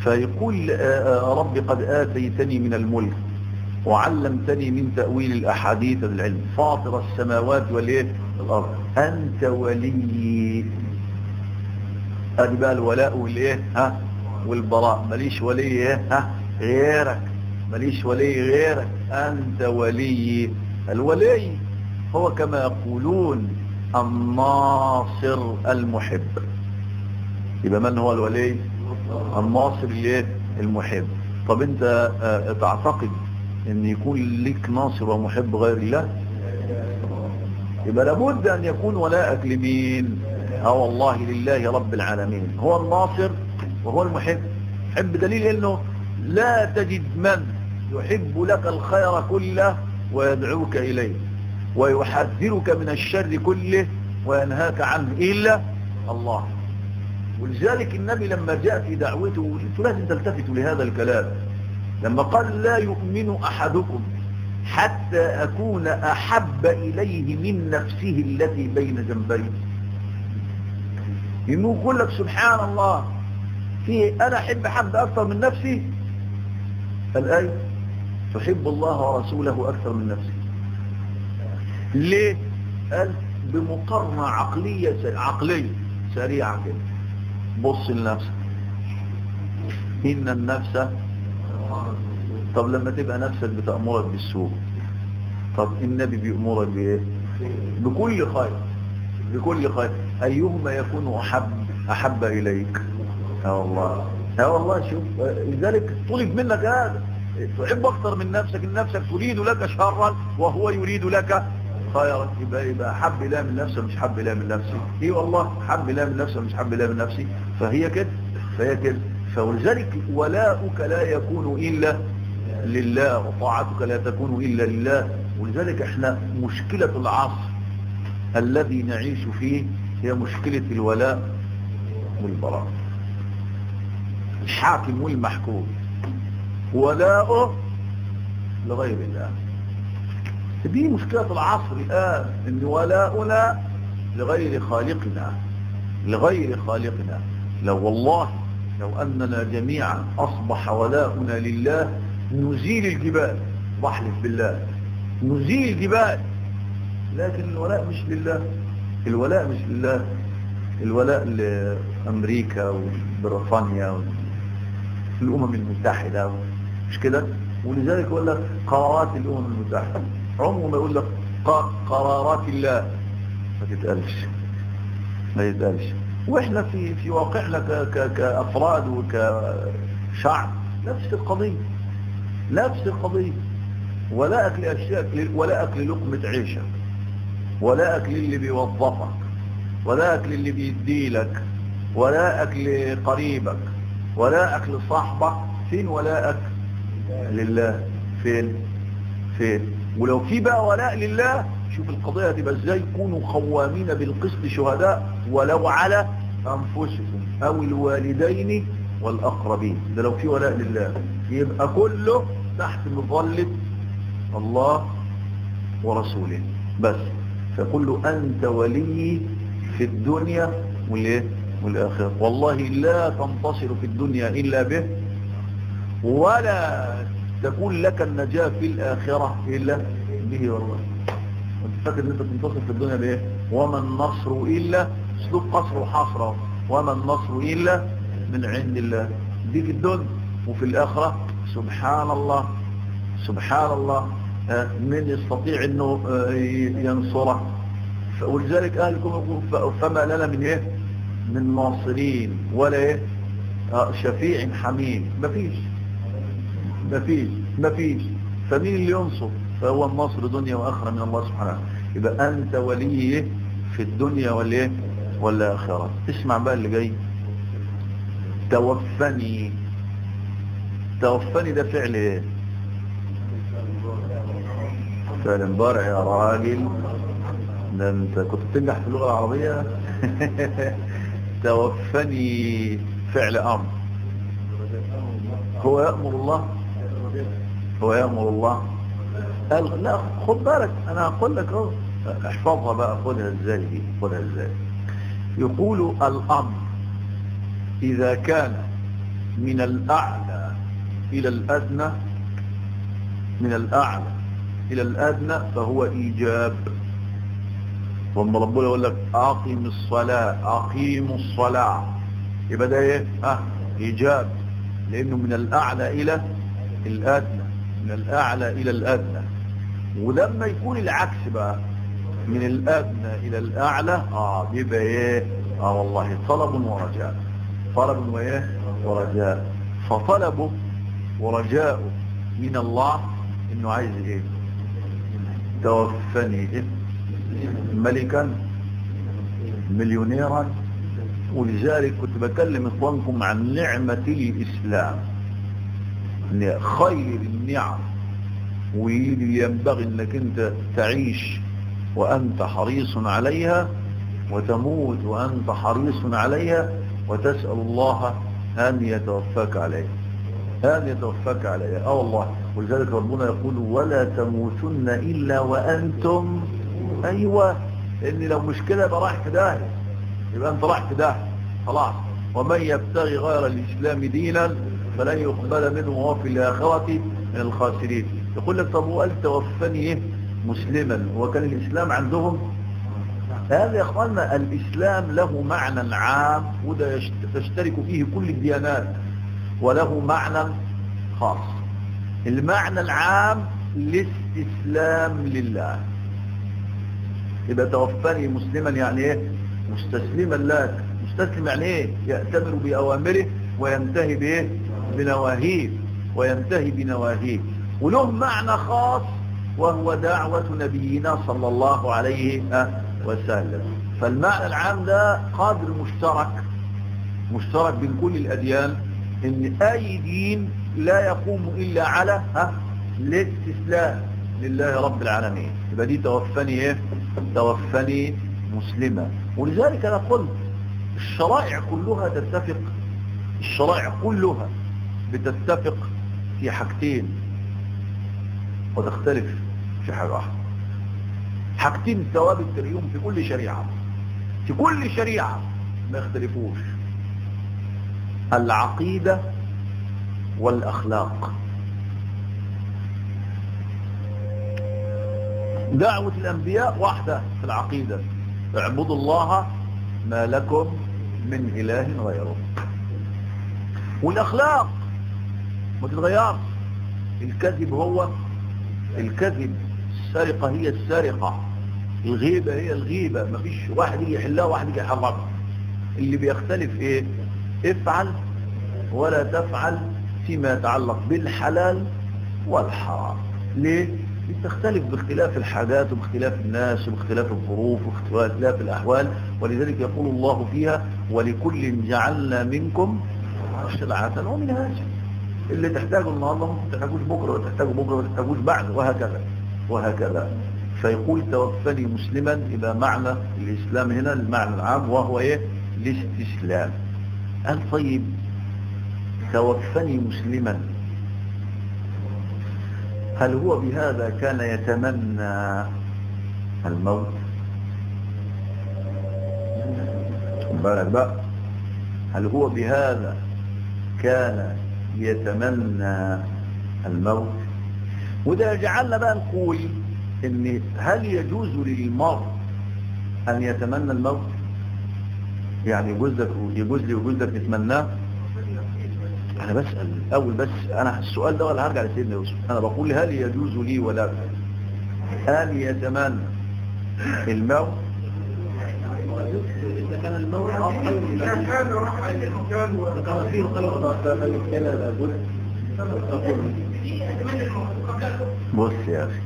فيقول ربي قد آتيتني من الملك وعلمتني من تأويل الأحاديث العلم فاطر السماوات والإيه الأرض أنت ولي أدي بقى الولاء والإيه ها والبراء ماليش ولي إيه ها غيرك ماليش ولي غيرك أنت ولي الولي هو كما يقولون الناصر المحب يبقى من هو الولي الناصر الايه المحب طب انت اه تعتقد ان يكون لك ناصر ومحب غير الله يبقى لابد ان يكون ولاءك لمين اه والله لله رب العالمين هو الناصر وهو المحب حب دليل انه لا تجد من يحب لك الخير كله ويدعوك اليه ويحذرك من الشر كله وينهاك عنه إلا الله ولذلك النبي لما جاء في دعوته لازم تلتفتوا لهذا الكلام لما قال لا يؤمن أحدكم حتى أكون أحب إليه من نفسه التي بين جنبيه إنه يقول لك سبحان الله في أنا أحب حد أكثر من نفسي الآية تحب الله ورسوله أكثر من نفسي ليه قال بمقارنة عقلية عقلية سريعة كده بص لنفسك إن النفس طب لما تبقى نفسك بتأمرك بالسوء طب النبي بيأمرك بإيه بكل خير بكل خير أيهما يكون أحب أحب إليك يا والله يا والله شوف لذلك طلب منك هذا تحب أكثر من نفسك إن نفسك تريد لك شرا وهو يريد لك خيرا يبقى يبقى حب الله من نفسه مش حب الله من نفسي ايه والله حب الله من نفسه مش حب الله من نفسي فهي كده فهي كده فولذلك ولاؤك لا يكون إلا لله وطاعتك لا تكون إلا لله ولذلك احنا مشكلة العصر الذي نعيش فيه هي مشكلة الولاء والبراء الحاكم والمحكوم ولاؤه لغير الله دي مشكلة العصر الآن ان ولاؤنا لغير خالقنا لغير خالقنا لو والله لو أننا جميعا أصبح ولاؤنا لله نزيل الجبال بحلف بالله نزيل الجبال لكن الولاء مش لله الولاء مش لله الولاء لأمريكا وبريطانيا والأمم المتحدة مش كده ولذلك يقول لك قرارات الأمم المتحدة عمره ما يقول لك قرارات الله ما تتقالش ما يتقالش واحنا في في واقعنا ك ك كافراد وكشعب نفس القضيه نفس القضيه ولا اكل اشياء ولا اكل لقمه عيشك ولا اكل اللي بيوظفك ولا اكل اللي بيديلك ولا اكل قريبك ولا اكل صاحبك فين ولاءك لله فين فين ولو في بقى ولاء لله شوف القضية تبقى ازاي كونوا قوامين بالقسط شهداء ولو على انفسكم او الوالدين والاقربين ده لو في ولاء لله يبقى كله تحت مظلة الله ورسوله بس فقل له انت ولي في الدنيا والايه والاخره والله لا تنتصر في الدنيا الا به ولا تكون لك النجاة في الآخرة إلا به والله وانت فاكر ان انت تنتصر في الدنيا بايه وما النصر إلا اسلوب قصر وحصر وما النصر إلا من عند الله دي في الدنيا وفي الآخرة سبحان الله سبحان الله من يستطيع انه ينصره ولذلك اهلكم يقول فما لنا من ايه من ناصرين ولا ايه شفيع حميم مفيش مفيش مفيش فمين اللي ينصر فهو النصر دنيا واخره من الله سبحانه يبقى انت ولي في الدنيا والايه والاخره اسمع بقى اللي جاي توفني توفني ده فعل ايه فعل مضارع يا راجل ده انت كنت بتنجح في اللغه العربيه توفني فعل امر هو يأمر الله هو يأمر الله قال لا خد بالك انا اقول لك اهو احفظها بقى خدها ازاي دي خدها ازاي يقول الامر اذا كان من الأعلى إلى الأدنى من الأعلى إلى الأدنى فهو إيجاب وما ربنا يقول لك أقيم الصلاة أقيموا الصلاة يبقى ده إيه أه إيجاب لأنه من الأعلى إلى الأدنى من الأعلى إلى الأدنى ولما يكون العكس بقى من الأدنى إلى الأعلى آه بيبقى إيه آه والله طلب ورجاء طلب وإيه ورجاء فطلبه ورجاؤه من الله إنه عايز إيه توفني إيه ملكا مليونيرا ولذلك كنت بكلم إخوانكم عن نعمة الإسلام خير النعم وينبغي انك انت تعيش وانت حريص عليها وتموت وانت حريص عليها وتسأل الله ان يتوفاك عليها ان يتوفاك عليها اه والله ولذلك ربنا يقول ولا تموتن الا وانتم ايوه لان لو مش كده يبقى رايح في داهيه يبقى انت رايح في داهيه خلاص ومن يبتغي غير الاسلام دينا فلن يقبل منه وهو في الاخره من الخاسرين يقول لك طب وقال توفني ايه مسلما وكان الاسلام عندهم هذا يا اخواننا الاسلام له معنى عام وده تشترك فيه كل الديانات وله معنى خاص المعنى العام الاستسلام لله يبقى توفني مسلما يعني ايه مستسلما لك مستسلم يعني ايه يأتمر بأوامره وينتهي بايه بنواهيه وينتهي بنواهيه وله معنى خاص وهو دعوة نبينا صلى الله عليه وسلم فالمعنى العام ده قدر مشترك مشترك بين كل الأديان ان اي دين لا يقوم الا على ها الاستسلام لله رب العالمين يبقى دي توفني ايه توفني مسلمة ولذلك انا قلت الشرائع كلها تتفق الشرائع كلها بتتفق في حاجتين وتختلف في حاجة واحدة حاجتين ثوابت اليوم في كل شريعة في كل شريعة ما يختلفوش العقيدة والأخلاق دعوة الأنبياء واحدة في العقيدة اعبدوا الله ما لكم من إله غيره والأخلاق ما تتغيرش الكذب هو الكذب السرقة هي السرقة الغيبة هي الغيبة مفيش واحد يجي يحلها وواحد يجي يحرمها اللي بيختلف ايه افعل ولا تفعل فيما يتعلق بالحلال والحرام ليه بتختلف باختلاف الحاجات وباختلاف الناس وباختلاف الظروف واختلاف الأحوال ولذلك يقول الله فيها ولكل جعلنا منكم شرعة ومنهاجا اللي تحتاجه النهارده ممكن تحتاجوش بكره ولا تحتاجه بكره ولا تحتاجوش بعد وهكذا وهكذا فيقول توفني مسلما إلى معنى الإسلام هنا المعنى العام وهو إيه الاستسلام قال طيب توفني مسلما هل هو بهذا كان يتمنى الموت بالك بقى هل هو بهذا كان يتمنى الموت وده يجعلنا بقى نقول ان هل يجوز للمرء ان يتمنى الموت يعني يجوز لك يجوز لي ويجوز لك نتمناه انا بسأل اول بس انا السؤال ده ولا هرجع لسيدنا يوسف انا بقول هل يجوز لي ولا هل يتمنى الموت إذا كان الموت خير من إذا كان رحل الإنسان إذا كان فيه خير فكان لابد بص يا اخي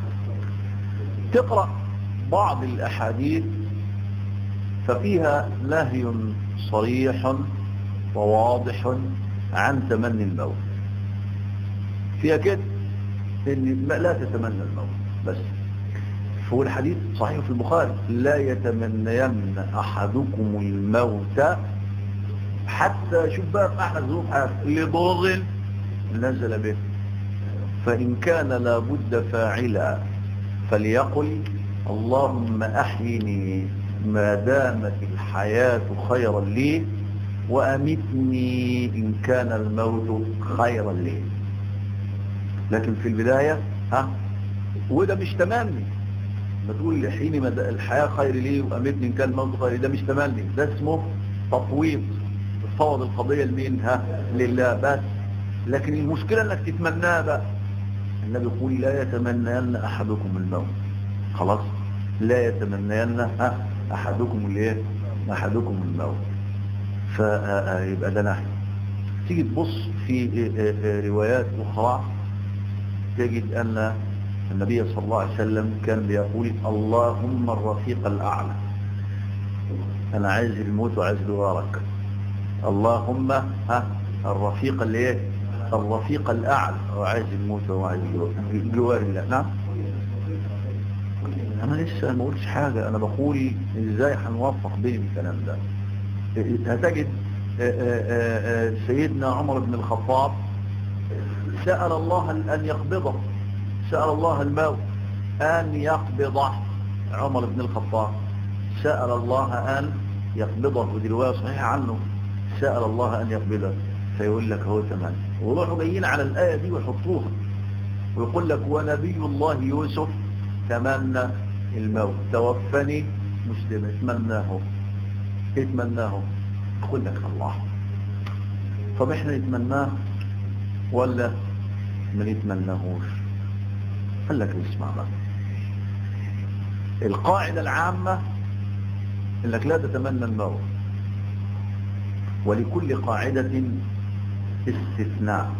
تقرأ بعض الاحاديث ففيها نهي صريح وواضح عن تمني الموت فيها كده ان ما- لا تتمنى الموت بس هو الحديث صحيح في البخاري لا يتمنين احدكم الموت حتى شوف بقى في احد ظروف حياته لضر نزل به فإن كان لابد فاعلا فليقل اللهم أحيني ما دامت الحياة خيرا لي وأمتني إن كان الموت خيرا لي لكن في البداية ها وده مش تمني ما تقول حين مد- الحياة خير لي وأمتني إن كان الموت خير لي ده مش تمني ده اسمه تفويض تفوض القضية لمين ها لله بس لكن المشكلة انك تتمناها بقى النبي يقول لا يتمنين احدكم الموت خلاص لا يتمنين ها احدكم الايه احدكم الموت فيبقى ده نحن تيجي تبص في آه، آه، روايات اخرى تجد ان النبي صلى الله عليه وسلم كان بيقول اللهم الرفيق الاعلى انا عايز الموت وعايز جوارك اللهم ها الرفيق اللي ايه الرفيق الاعلى وعايز الموت وعايز جوار الله نعم انا لسه ما قلتش حاجة انا بقول ازاي هنوفق بين الكلام ده هتجد آه، آه، آه، سيدنا عمر بن الخطاب سأل الله ان يقبضه سأل الله الموت ان يقبضه عمر بن الخطاب سأل الله ان يقبضه ودي رواية صحيحة عنه سأل الله ان يقبضه فيقول لك هو تمام وروحوا جايين على الآية دي ويحطوها ويقول لك ونبي الله يوسف تمنى الموت توفني مسلم اتمناه اتمناه يقول لك الله طب احنا نتمناه ولا ما نتمناهوش قال لك اسمع بقى القاعدة العامة انك لا تتمنى الموت ولكل قاعدة استثناء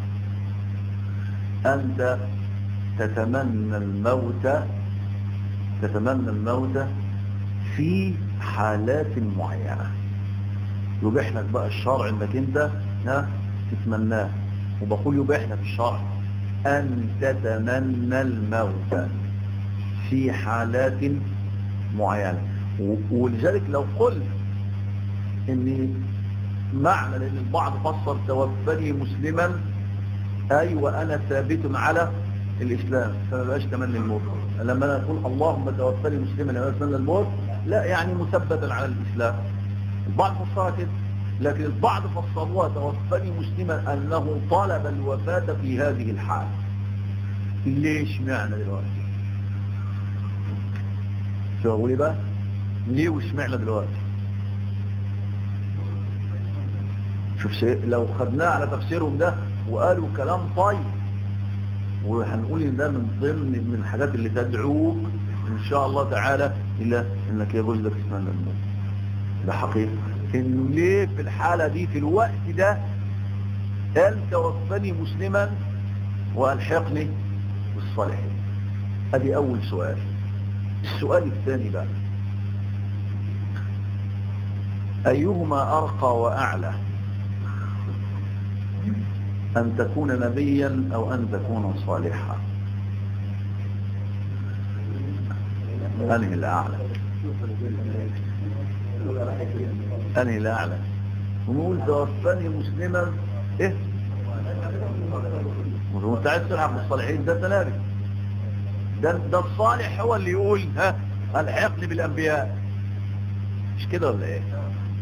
أنت تتمنى الموت تتمنى الموت في حالات معينة يبيح لك بقى الشرع انك انت ها تتمناه وبقول يبيح لك الشرع ان تتمنى الموت في حالات معينة و- ولذلك لو قلت ان معنى لان البعض فسر توفني مسلما اي وانا ثابت على الاسلام فما بقاش تمني الموت لما انا اقول اللهم توفني مسلما وانا اتمنى الموت لا يعني مثبتا على الاسلام البعض فسرها كده لكن البعض فسروها توفني مسلما انه طلب الوفاة في هذه الحال ليش معنى دلوقتي شو اقول إيه بقى ليه وش معنى دلوقتي شوف شيء لو خدناه على تفسيرهم ده وقالوا كلام طيب وهنقول ان ده من ضمن من الحاجات اللي تدعوك ان شاء الله تعالى الى انك يجوز لك تتمنى الموت ده حقيقة انه ليه في الحالة دي في الوقت ده قال توفني مسلما والحقني بالصالحين ادي اول سؤال السؤال الثاني بقى ايهما ارقى واعلى أن تكون نبيا أو أن تكون صالحا أنهي الأعلى أنهي الأعلى ونقول توفاني مسلما إيه وانت عايز تلعب بالصالحين ده تنابي ده, ده الصالح هو اللي يقول ها الحقني بالأنبياء مش كده ولا إيه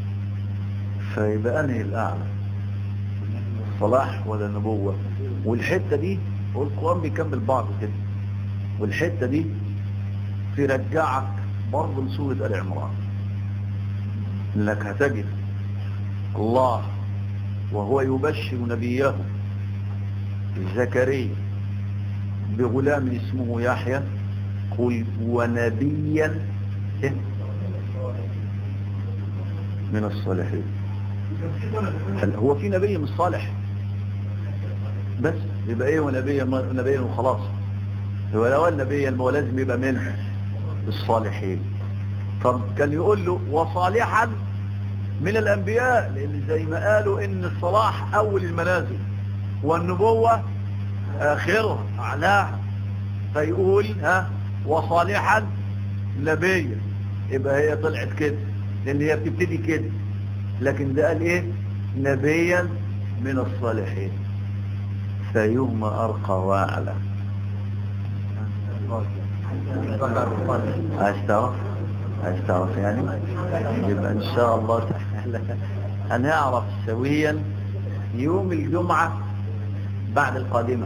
فيبقى أنهي الأعلى صلاح ولا نبوة والحتة دي والقرآن بيكمل بعضه كده والحتة دي ترجعك برضه لسورة آل عمران انك هتجد الله وهو يبشر نبيه زكريا بغلام اسمه يحيى قل ونبيا إيه؟ من الصالحين هل هو في نبي مش صالح بس يبقى ايه ونبيا نبيا وخلاص هو لو النبي هو لازم يبقى من الصالحين طب كان يقول له وصالحا من الانبياء لان زي ما قالوا ان الصلاح اول المنازل والنبوة اخرها اعلاها فيقول ها وصالحا نبيا يبقى هي طلعت كده لان هي بتبتدي كده لكن ده قال ايه نبيا من الصالحين فيهما ارقى واعلى عايز تعرف عايز تعرف يعني يبقى ان شاء الله تعالى هنعرف سويا يوم الجمعة بعد القادمة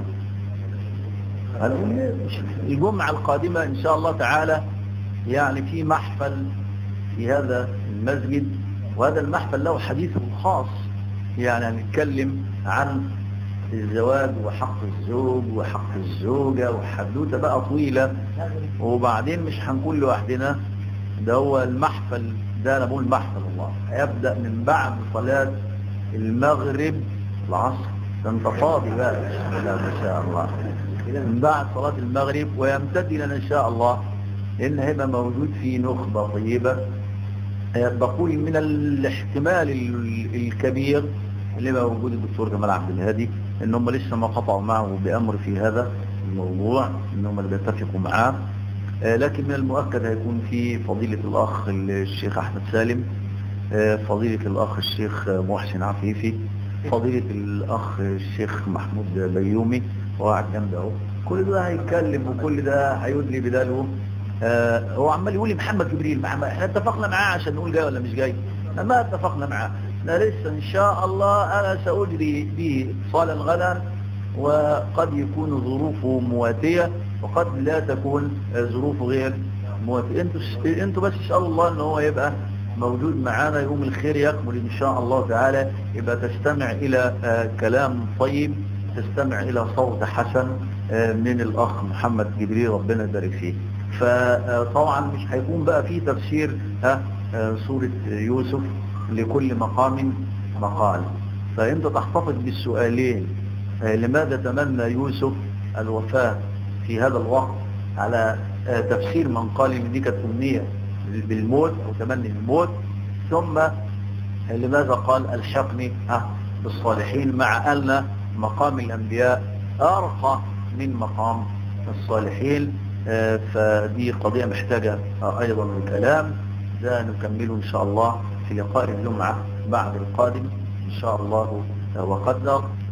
هنقول الجمعة القادمة إن شاء الله تعالى يعني في محفل في هذا المسجد وهذا المحفل له حديث خاص يعني هنتكلم عن الزواج وحق الزوج وحق الزوجة وحدوتة بقى طويلة وبعدين مش هنقول لوحدنا ده هو المحفل ده انا بقول محفل الله هيبدأ من بعد صلاة المغرب العصر ده انت فاضي بقى بسم الله ما شاء الله من بعد صلاة المغرب ويمتد لنا ان شاء الله لان هيبقى موجود في نخبة طيبة بقول من الاحتمال الكبير اللي موجود الدكتور جمال عبد الهادي ان هم لسه ما قطعوا معه بامر في هذا الموضوع ان هم اللي بيتفقوا معاه لكن من المؤكد هيكون في فضيلة الاخ الشيخ احمد سالم فضيلة الاخ الشيخ محسن عفيفي فضيلة الاخ الشيخ محمود بيومي وقاعد جنبه اهو كل ده هيتكلم وكل ده هيدلي بداله آه هو عمال يقول لي محمد جبريل احنا اتفقنا معاه عشان نقول جاي ولا مش جاي ما اتفقنا معاه احنا لسه ان شاء الله انا ساجري به اتصالا غدا وقد يكون ظروفه مواتية وقد لا تكون ظروفه غير مواتية انتوا انتوا بس اسالوا الله ان هو يبقى موجود معانا يوم الخير يقبل ان شاء الله تعالى يبقى تستمع الى آه كلام طيب تستمع الى صوت حسن آه من الاخ محمد جبريل ربنا يبارك فيه فطبعا مش هيكون بقى فيه تفسير ها سورة يوسف لكل مقام مقال فانت تحتفظ بالسؤالين لماذا تمنى يوسف الوفاة في هذا الوقت على تفسير من قال ان دي كانت امنيه بالموت او تمني الموت ثم لماذا قال الحقني بالصالحين مع ان مقام الانبياء ارقى من مقام الصالحين فدي قضية محتاجة أيضا الكلام ده نكمله إن شاء الله في لقاء الجمعة بعد القادم إن شاء الله وقدر